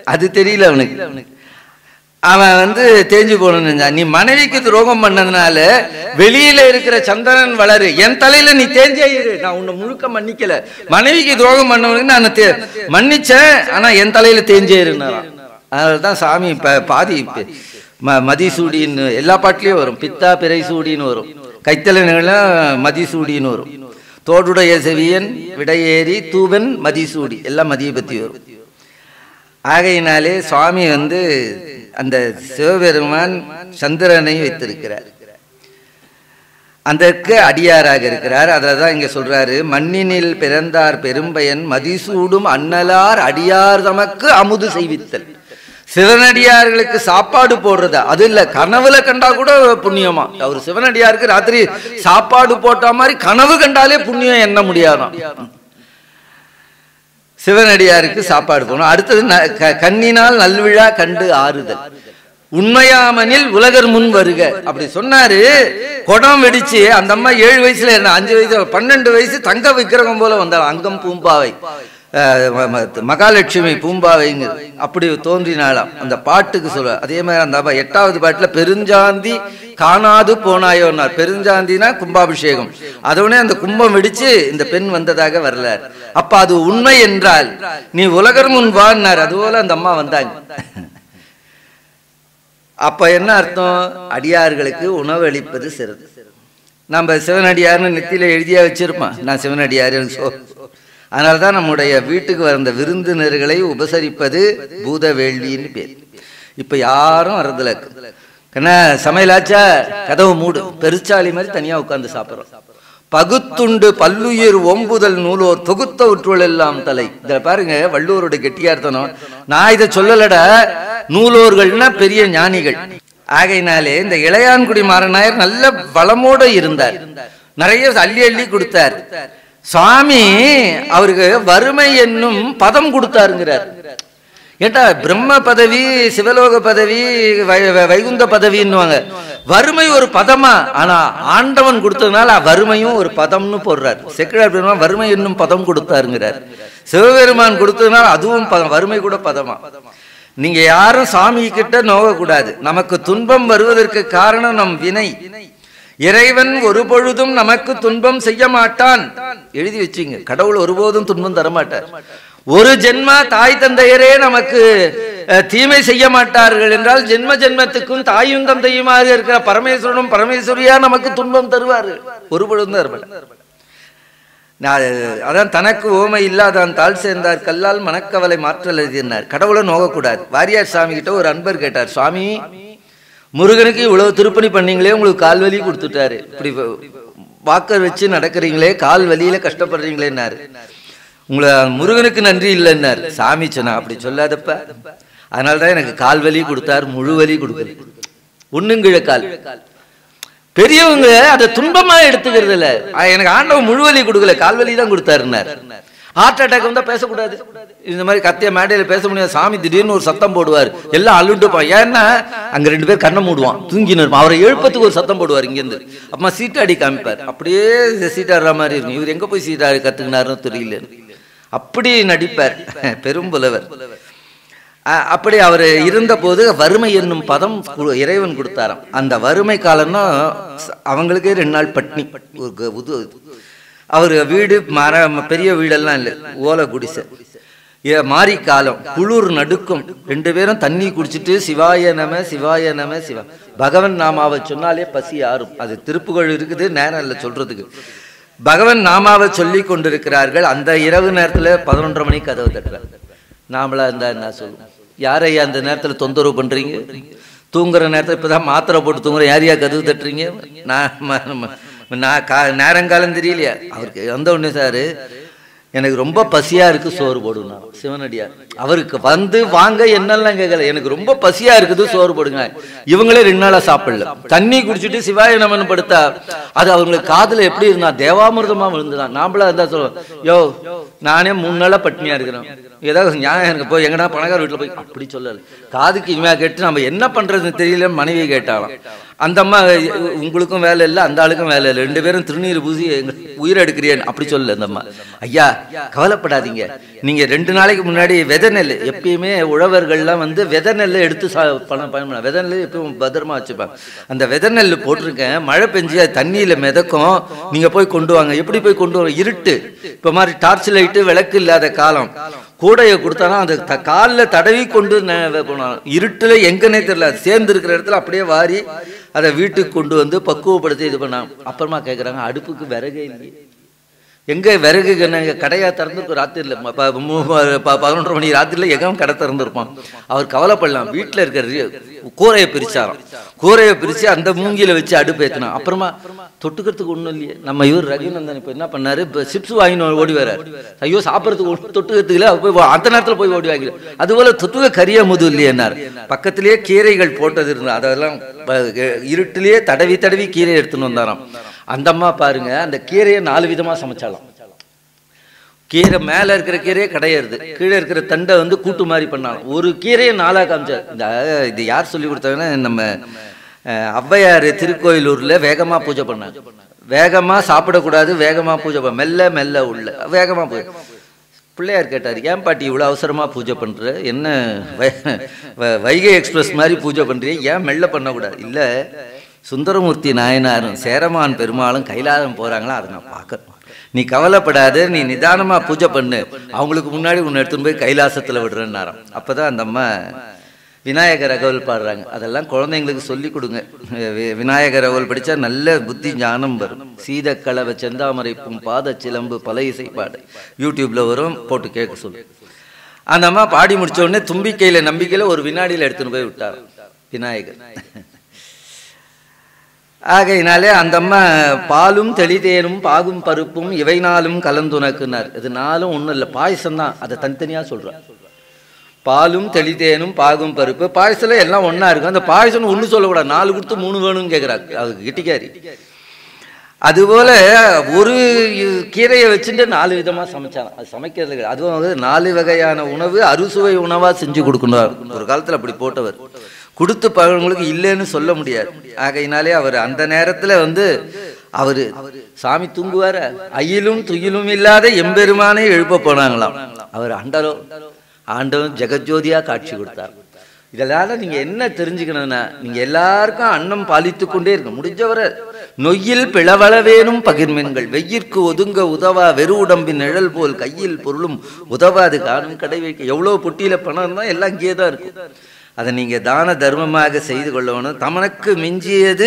அது தெரியல அவனுக்கு அவன் வந்து தேஞ்சு போகணும்னு நினைச்சான். நீ மனைவிக்கு துரோகம் பண்ணதுனால வெளியில இருக்கிற சந்திரன் வளரு என் தலையில நீ தேஞ்சே இரு நான் உன்னை முழுக்க மன்னிக்கல மனைவிக்கு துரோகம் பண்ணவனுக்கு நான் தே- மன்னிச்சேன் ஆனா என் தலையில தேஞ்சே இருந்தாராம் அதனாலதான் சாமி இப்ப பாதி இப்ப ம- மதிசூடின்னு எல்லா பாட்டுலயும் வரும் பித்தா பிறை சூடின்னு வரும் கைத்தல மதிசூடின்னு வரும் தோடுடைய செவியன் விடையேறி தூவன் மதிசூடி எல்லாம் மதியை பத்தி வரும் ஆகையினாலே சுவாமி வந்து அந்த சிவபெருமான் சந்திரனை வைத்திருக்கிறார் அதற்கு அடியாராக இருக்கிறார் அதில் தான் இங்க சொல்றாரு மண்ணினில் பிறந்தார் பெரும்பயன் மதிசூடும் அண்ணலார் அடியார் தமக்கு அமுது செய்வித்தல் சிவனடியார்களுக்கு சாப்பாடு போடுறது அது இல்ல கனவுல கண்டா கூட புண்ணியமா அவர் சிவனடியாருக்கு ராத்திரி சாப்பாடு போட்ட மாதிரி கனவு கண்டாலே புண்ணியம் எண்ண முடியாதாம் சிவனடியாருக்கு சாப்பாடு போகணும் அடுத்தது ந- க- கண்ணினால் நல்விழா கண்டு ஆறுதல் உண்மையாமனில் உலகர் முன் வருக அப்படி சொன்னாரு குடம் வெடிச்சு அந்த அம்மா ஏழு வயசுல இருந்த அஞ்சு வயசு பன்னெண்டு வயசு தங்க விக்கிரகம் போல வந்தாள் அங்கம் பூம்பாவை அஹ் ம- ம- மகாலட்சுமி பூம்பாவைங்க அப்படி தோன்றினாளாம் அந்த பாட்டுக்கு சொல்ல அதே மாதிரி அந்த அம்மா எட்டாவது பாட்டுல பெருஞ்சாந்தி காணாது போனாயோன்னார் பெருஞ்சாந்தினா கும்பாபிஷேகம் அதோடனே அந்த கும்பம் வெடிச்சு இந்த பெண் வந்ததாக வரலார் அப்ப அது உண்மை என்றால் நீ உலகர் முன் வான்னார் அதுபோல அந்த அம்மா வந்தாங்க அப்ப என்ன அர்த்தம் அடியார்களுக்கு உணவளிப்பது சிறந்த நம்ம சிவனடியார்னு நெத்தியில எழுதியா வச்சிருப்பான் நான் சிவனடியார் எனக்கு சோ அதனால தான் நம்முடைய வீட்டுக்கு வந்த விருந்தினர்களை உபசரிப்பது பூத வேள்வின்னு பேர் இப்ப யாரும் வர்றதில்ல என்ன சமையலாச்சா கதவு மூடு பெருச்சாளி மாதிரி தனியா உட்கார்ந்து சாப்பிடுறோம் பகுத்துண்டு பல்லுயிர் ஓம்புதல் நூலோர் தொகுத்த உற்றுள் எல்லாம் தலை இத பாருங்க வள்ளுவரோட கெட்டியார்த்தனம் நான் இதை சொல்லலடா நூலோர்கள்னா பெரிய ஞானிகள் ஆகையினாலே இந்த இளையான்குடி மாறனாயர் நல்ல வளமோட இருந்தார் நிறைய அள்ளி அள்ளி கொடுத்தார் சுவாமி அவருக்கு வறுமை என்னும் பதம் கொடுத்தாருங்கிறார் ஏட்டா பிரம்ம பதவி சிவலோக பதவி வை- வை- வைகுந்த பதவின்னுவாங்க வறுமை ஒரு பதமா ஆனா ஆண்டவன் கொடுத்ததுனால வறுமையும் ஒரு பதம்னு போடுறார் செக்குழார் பெருமான் வறுமை என்னும் பதம் கொடுத்தாருங்கிறார் சிவபெருமான் கொடுத்ததுனால அதுவும் பதம் வறுமை கூட பதமா நீங்க யாரும் சாமி கிட்ட நோகக்கூடாது நமக்கு துன்பம் வருவதற்கு காரணம் நம் வினை இறைவன் ஒரு பொழுதும் நமக்கு துன்பம் செய்ய மாட்டான் எழுதி வச்சுங்க கடவுள் ஒருபோதும் துன்பம் தர மாட்டார் ஒரு ஜென்மா தாய் தந்தையரே நமக்கு அஹ், தீமை செய்ய மாட்டார்கள் என்றால் ஜென்ம ஜென்மத்துக்கும் தாயும் தந்தையுமாக இருக்கிற பரமேஸ்வரனும் பரமேஸ்வரியா நமக்கு துன்பம் தருவார்கள் ஒரு பொழுதும் தர மாட்டார் நான் அதான் தனக்கு ஓமை இல்லாதான் தாழ் சேர்ந்தார் கல்லால் மனக்கவலை மாற்றல் எழுதினார் கடவுளை நோகக்கூடாது வாரியார் சாமி கிட்ட ஒரு அன்பர் கேட்டார் சுவாமி முருகனுக்கு இவ்வளவு திருப்பணி பண்ணீங்களே உங்களுக்கு கால் வலி கொடுத்துட்டாரு இப்படி வாக்கர் வச்சு நடக்கிறீங்களே கால் வலியில கஷ்டப்படுறீங்களேன்னாரு உங்களை முருகனுக்கு நன்றி இல்லைன்னாரு சாமி சொன்னா அப்படி சொல்லாதப்ப அதனாலதான் எனக்கு கால் வலி கொடுத்தார் முழு வலி கொடுக்கல ஒண்ணுங்கிழ கால் பெரியவங்க அதை துன்பமா எடுத்துக்கிறது இல்ல ஆ, எனக்கு ஆண்டவன் முழுவலி கொடுக்கல கால்வலி தான் கொடுத்தாருன்னார் ஹார்ட் அட்டாக் வந்தா பேசக்கூடாது இந்த மாதிரி கத்திய மேடையில பேச முடியாது சாமி திடீர்னு ஒரு சத்தம் போடுவார் எல்லாம் அழுட்டுப்பான் ஏன்னா அங்க ரெண்டு பேர் கண்ணை மூடுவான் தூங்கின்னு இருப்பான் அவரை எழுப்பத்துக்கு ஒரு சத்தம் போடுவார் இங்கேருந்து அப்புறமா சீட்டாடி காமிப்பார் அப்படியே சீட்டாடுற மாதிரி இருக்கும் இவர் எங்க போய் சீட்டாடி கத்துக்கினாருன்னு தெரியல அப்படி நடிப்பார் பெரும்புலவர் அ- அப்படி அவர் இருந்தபோது வறுமை என்னும் பதம் கு- இறைவன் கொடுத்தாராம் அந்த வறுமை காலம்னா ச- அவங்களுக்கே ரெண்டு நாள் பட்னி ஒரு க- உது அவர் வீடு மர பெரிய வீடெல்லாம் இல்லை ஓலை குடிசை ஏ- மாரி காலம் குளிர் நடுக்கும் ரெண்டு பேரும் தண்ணி குடிச்சிட்டு சிவாய நம சிவாய நம சிவா பகவன் நாமாவை சொன்னாலே பசி ஆறும் அது திருப்புகழ் இருக்குது நேரம் இல்லை சொல்றதுக்கு பகவன் நாமாவை சொல்லி கொண்டிருக்கிறார்கள் அந்த இரவு நேரத்துல பதினொன்றரை மணிக்கு கதவு தட்டுறார் நாமளா இருந்தா என்ன சொல்லுவோம் யாரையா அந்த நேரத்துல தொந்தரவு பண்றீங்க தூங்குற நேரத்துல இப்பதான் மாத்திரை போட்டு தூங்குற யாரையா கதவு தட்டுறீங்க நான் ம- ம- நான் கா நேரங்காலம் தெரியலையா அவருக்கு வந்த உடனே சாரு எனக்கு ரொம்ப பசியா இருக்கு சோறு போடுங்க சிவனடியார் அவருக்கு வந்து வாங்க என்னெல்லாம் கேட்கல எனக்கு ரொம்ப பசியா இருக்குது சோறு போடுங்க இவங்களே ரெண்டு நாளா சாப்பிடல தண்ணி குடிச்சிட்டு சிவாய நமன் படுத்தா அது அவங்களுக்கு காதுல எப்படி இருந்தா தேவாமிர்தமா விழுந்துதான் நாமளா இருந்தா சொல்லுவோம் யோ நானே மூணு நாளா பட்னியா இருக்கிறேன் ஏதாவது நியாயம் எனக்கு போய் எங்கடா பணக்கார வீட்டுல போய் அப்படி சொல்லல காதுக்கு இனிமையா கேட்டு நம்ம என்ன பண்றதுன்னு தெரியல மனைவி கேட்டாலும் அந்த அம்மா உங்களுக்கும் வேலை இல்லை அந்த ஆளுக்கும் வேலை இல்லை ரெண்டு பேரும் திருநீர் பூசி எங்க உயிரை எடுக்கிறேன் அப்படி சொல்லல அந்த அம்மா ஐயா கவலைப்படாதீங்க நீங்க ரெண்டு நாளைக்கு முன்னாடி விதை நெல் எப்பயுமே உழவர்கள்லாம் வந்து விதை நெல்லை எடுத்து சா பணம் பயன்பட விதை நெல் எப்பயும் பத்திரமா வச்சுப்பாங்க அந்த விதை நெல் போட்டிருக்கேன் மழை பெஞ்சு அது தண்ணியில மிதக்கும் நீங்க போய் கொண்டு வாங்க எப்படி போய் கொண்டு வாங்க இருட்டு இப்ப மாதிரி டார்ச் லைட்டு விளக்கு இல்லாத காலம் கூடையை கொடுத்தானா அந்த த காலில் தடவி கொண்டு ந- போனான் இருட்டுல எங்கன்னே தெரியல அது சேர்ந்து இருக்கிற இடத்துல அப்படியே வாரி அதை வீட்டுக்கு கொண்டு வந்து பக்குவப்படுத்தி இது பண்ணான் அப்புறமா கேட்குறாங்க அடுப்புக்கு விறகே இல்லையே எங்க விறகு எங்க கடையா திறந்துருக்கும் ராத்திரில ம- ப- மு- ப- பதினொன்றரை மணி ராத்திரில எங்க கடை திறந்துருப்பான் அவர் கவலைப்படலாம் வீட்டுல இருக்கிற ரி- கூரையை பிரிச்சாராம் கூரையை பிரிச்சு அந்த மூங்கில வச்சு அடுப்பு ஏத்தினான் அப்புறமா தொட்டுக்கிறதுக்கு ஒண்ணும் இல்லையே நம்ம இவர் ரகுநந்தன் இப்ப என்ன பண்ணாரு இப்ப சிப்ஸ் வாங்கின்னு ஓடி வராரு ஐயோ சாப்பிட்றதுக்கு ஒண்ணும் தொட்டுக்கிறதுக்கு இல்ல அவர் போய் வா- அந்த நேரத்துல போய் ஓடி வாங்கி அதுபோல தொட்டுக்க கரிய முது இல்லையேனார் பக்கத்திலேயே கீரைகள் போட்டது இருந்தது அதெல்லாம் ப- இருட்டிலேயே தடவி தடவி கீரை எடுத்துன்னு வந்தாராம் அந்த அம்மா பாருங்க அந்த கீரையை நாலு விதமா சமைச்சாலாம் கீரை மேல இருக்கிற கீரையே கிடையாது கீழே இருக்கிற தண்டை வந்து கூட்டு மாதிரி பண்ணாலும் ஒரு கீரையை நாளா காமிச்சார் இந்த இது யார் சொல்லி கொடுத்தாங்கன்னா நம்ம அஹ், ஔவையார் திருக்கோயிலூர்ல வேகமா பூஜை பண்ணாங்க வேகமா சாப்பிடக்கூடாது வேகமா பூஜை பண்ண மெல்ல மெல்ல உள்ள வேகமா பூஜை பிள்ளையார் கேட்டார் ஏன் பாட்டி இவ்வளோ அவசரமா பூஜை பண்ற என்ன வை- வ- வைகை எக்ஸ்பிரஸ் மாதிரி பூஜை பண்றியே ஏன் மெல்ல பண்ணக்கூடாது இல்ல சுந்தரமூர்த்தி நாயனாரும் சேரமான் பெருமாளும் கைலாசம் போறாங்களா அதை நான் பார்க்கணும் நீ கவலைப்படாத நீ நிதானமா பூஜை பண்ணு அவங்களுக்கு முன்னாடி உன்னை எடுத்துன்னு போய் கைலாசத்துல விடுறேன்னாராம் அப்பதான் அந்த அம்மா விநாயகர் அகவல் பாடுறாங்க அதெல்லாம் குழந்தைங்களுக்கு சொல்லி கொடுங்க வி- விநாயகர் அகவல் படிச்சா நல்ல புத்தி ஞானம் வரும் சீதக்கலவை செந்தாமரைப்பும் பாத சிலம்பு பல இசை பாடு யூடியூப்ல வரும் போட்டு கேட்க சொல்லு அந்த அம்மா பாடி முடிச்ச உடனே தும்பிக்கையில நம்பிக்கையில ஒரு வினாடியில எடுத்துன்னு போய் விட்டார் விநாயகர் ஆகையினாலே அந்த அம்மா பாலும் தெளிதேனும் பாகும் பருப்பும் இவை நாளும் கலந்துனக்குனார் இது நாளும் ஒண்ணும் இல்லை பாயசம் தான் அதை தனித்தனியா சொல்றார் பாலும் தெளிதேனும் பாகும் பருப்பு பாயசத்துல எல்லாம் ஒண்ணா இருக்கும் அந்த பாயசம் ஒண்ணு சொல்லக்கூடாது நாலு கொடுத்து மூணு வேணும்னு கேக்குறாங்க அதுக்கு கிட்டிக்காரி அதுபோல ஒரு கீரையை வச்சுட்டு நாலு விதமா சமைச்சாங்க அது சமைக்கிறது கிடையாது. அதுவும் வந்து நாலு வகையான உணவு அறுசுவை உணவா செஞ்சு கொடுக்கணும் ஒரு காலத்துல அப்படி போட்டவர் கொடுத்து பழங்களுக்கு இல்லைன்னு சொல்ல முடியாது ஆகையினாலே அவர் அந்த நேரத்துல வந்து அவரு சாமி தூங்குவார அயிலும் துயிலும் இல்லாத எம்பெருமானே எழுப்ப போனாங்களாம் அவர் ஆண்டலோ ஆண்டவன் ஜெகஜோதியா காட்சி கொடுத்தார் இதனால நீங்க என்ன தெரிஞ்சுக்கணும்னா நீங்க எல்லாருக்கும் அன்னம் பாலித்து கொண்டே இருக்க முடிஞ்சவரை நொய்யில் பிளவளவேனும் பகிர்மென்கள் வெய்யிற்கு ஒதுங்க உதவா வெறு உடம்பின் நிழல் போல் கையில் பொருளும் உதவாது காணும் கடை வைக்க எவ்வளவு பொட்டியில பணம் இருந்தா எல்லாம் இங்கேயே தான் இருக்கும் அதை நீங்க தான தர்மமாக செய்து கொள்ளணும் தமனுக்கு மிஞ்சியது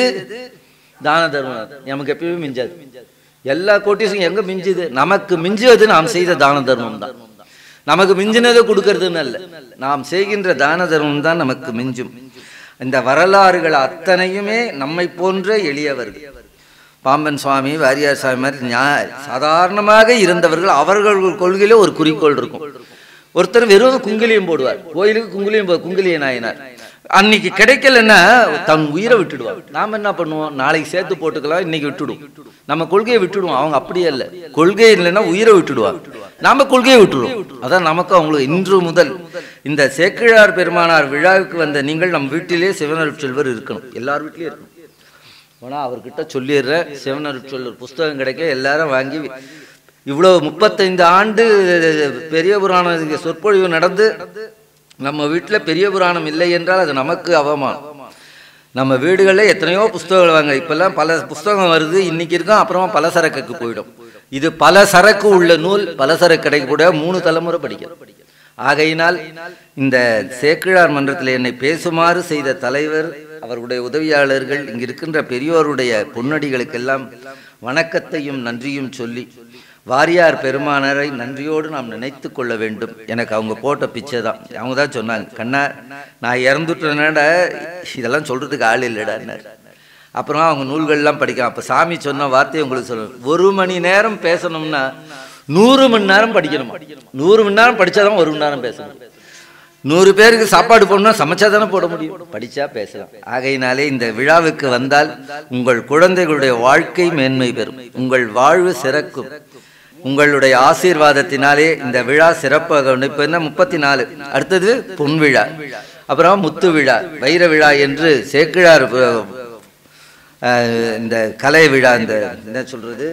தான தர்மம் நமக்கு எப்பயுமே மிஞ்சாது எல்லா கோட்டீஸும் எங்க மிஞ்சுது நமக்கு மிஞ்சுவது நாம் செய்த தான தர்மம் தான் நமக்கு மிஞ்சினதை கொடுக்கறதுன்னு அல்ல நாம் செய்கின்ற தான தர்மம் தான் நமக்கு மிஞ்சும் இந்த வரலாறுகள் அத்தனையுமே நம்மை போன்ற எளியவர்கள் பாம்பன் சுவாமி வாரியார் சுவாமி மாதிரி ஞா- சாதாரணமாக இருந்தவர்கள் அவர்கள் கொள்கையில ஒரு குறிக்கோள் இருக்கும் ஒருத்தர் வெறும் குங்கிலியம் போடுவார் கோயிலுக்கு குங்கிலியம் போ குங்கிலிய நாயனார் அன்னைக்கு கிடைக்கலன்னா தன் உயிரை விட்டுடுவார் நாம என்ன பண்ணுவோம் நாளைக்கு சேர்த்து போட்டுக்கலாம் இன்னைக்கு விட்டுடுவோம் நம்ம கொள்கையை விட்டுடுவோம் அவங்க அப்படியே இல்லை கொள்கை இல்லைன்னா உயிரை விட்டுடுவார் நாம கொள்கையை விட்டுடுவோம் அதான் நமக்கு அவங்களுக்கு இன்று முதல் இந்த சேக்கிழார் பெருமானார் விழாவுக்கு வந்த நீங்கள் நம் வீட்டிலே சிவனருட் செல்வர் இருக்கணும் எல்லார் வீட்லயும் இருக்கணும் ஆனால் அவர்கிட்ட சொல்லிடுறேன் சிவனருட் செல்வர் புஸ்தகம் கிடைக்க எல்லாரும் வாங்கி இவ்வளவு முப்பத்தைந்து ஆண்டு பெரிய புராணம் இங்க சொற்பொழிவு நடந்து நம்ம வீட்டுல பெரிய புராணம் இல்லை என்றால் அது நமக்கு அவமானம் நம்ம வீடுகளில் எத்தனையோ புஸ்தகங்கள் வாங்க இப்பெல்லாம் பல புஸ்தகம் வருது இன்னைக்கு இருக்கும் அப்புறமா பல சரக்குக்கு போயிடும் இது பல சரக்கு உள்ள நூல் பல சரக்கு கிடைக்க கூட மூணு தலைமுறை படிக்கணும் ஆகையினால் இந்த சேக்கிழார் மன்றத்தில் என்னை பேசுமாறு செய்த தலைவர் அவருடைய உதவியாளர்கள் இங்கு இருக்கின்ற பெரியோருடைய பொன்னடிகளுக்கெல்லாம் வணக்கத்தையும் நன்றியும் சொல்லி வாரியார் பெருமானரை நன்றியோடு நாம் நினைத்து கொள்ள வேண்டும் எனக்கு அவங்க போட்ட பிச்சை தான் அவங்க தான் சொன்னாங்க கண்ணா நான் இறந்துட்டேனாடா இதெல்லாம் சொல்றதுக்கு ஆள் இல்லைடான்னார் அப்புறம் அவங்க நூல்கள்லாம் படிக்கலாம் அப்போ சாமி சொன்ன வார்த்தையை உங்களுக்கு சொல்லணும் ஒரு மணி நேரம் பேசணும்னா நூறு மணி நேரம் படிக்கணுமா நூறு மணி நேரம் படிச்சாதான் ஒரு மணி நேரம் பேசணும் நூறு பேருக்கு சாப்பாடு போடணும்னா சமைச்சா தானே போட முடியும் படிச்சா பேசலாம் ஆகையினாலே இந்த விழாவுக்கு வந்தால் உங்கள் குழந்தைகளுடைய வாழ்க்கை மேன்மை பெறும் உங்கள் வாழ்வு சிறக்கும் உங்களுடைய ஆசீர்வாதத்தினாலே இந்த விழா சிறப்பாக இப்போ என்ன முப்பத்தி நாலு அடுத்தது பொன் விழா அப்புறம் முத்து விழா வைர விழா என்று சேக்கிழார் அஹ், இந்த கலை விழா இந்த என்ன சொல்றது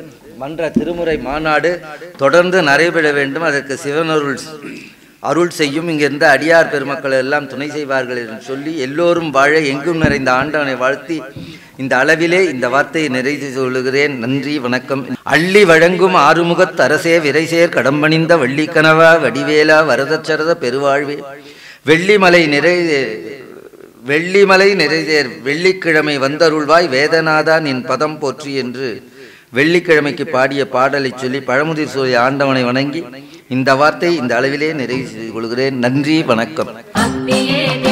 மன்ற திருமுறை மாநாடு தொடர்ந்து நடைபெற வேண்டும் அதற்கு சிவனருள் அருள் செய்யும் இங்கிருந்த அடியார் பெருமக்கள் எல்லாம் துணை செய்வார்கள் என்று சொல்லி எல்லோரும் வாழ எங்கும் நிறைந்த ஆண்டவனை வாழ்த்தி இந்த அளவிலே இந்த வார்த்தையை நிறைவு சொல்லுகிறேன் நன்றி வணக்கம் அள்ளி வழங்கும் ஆறுமுகத் அரசே விரைசேர் கடம்பணிந்த வள்ளிக்கனவா வடிவேலா வரதச்சரத பெருவாழ்வே வெள்ளிமலை நிறை வெள்ளிமலை நிறைதேர் வெள்ளிக்கிழமை வந்தருள்வாய் வேதநாதா நின் பதம் போற்றி என்று வெள்ளிக்கிழமைக்கு பாடிய பாடலை சொல்லி பழமுதிர் சூரிய ஆண்டவனை வணங்கி இந்த வார்த்தை இந்த அளவிலே நிறைவு செய்து கொள்கிறேன் நன்றி வணக்கம் அப்பியே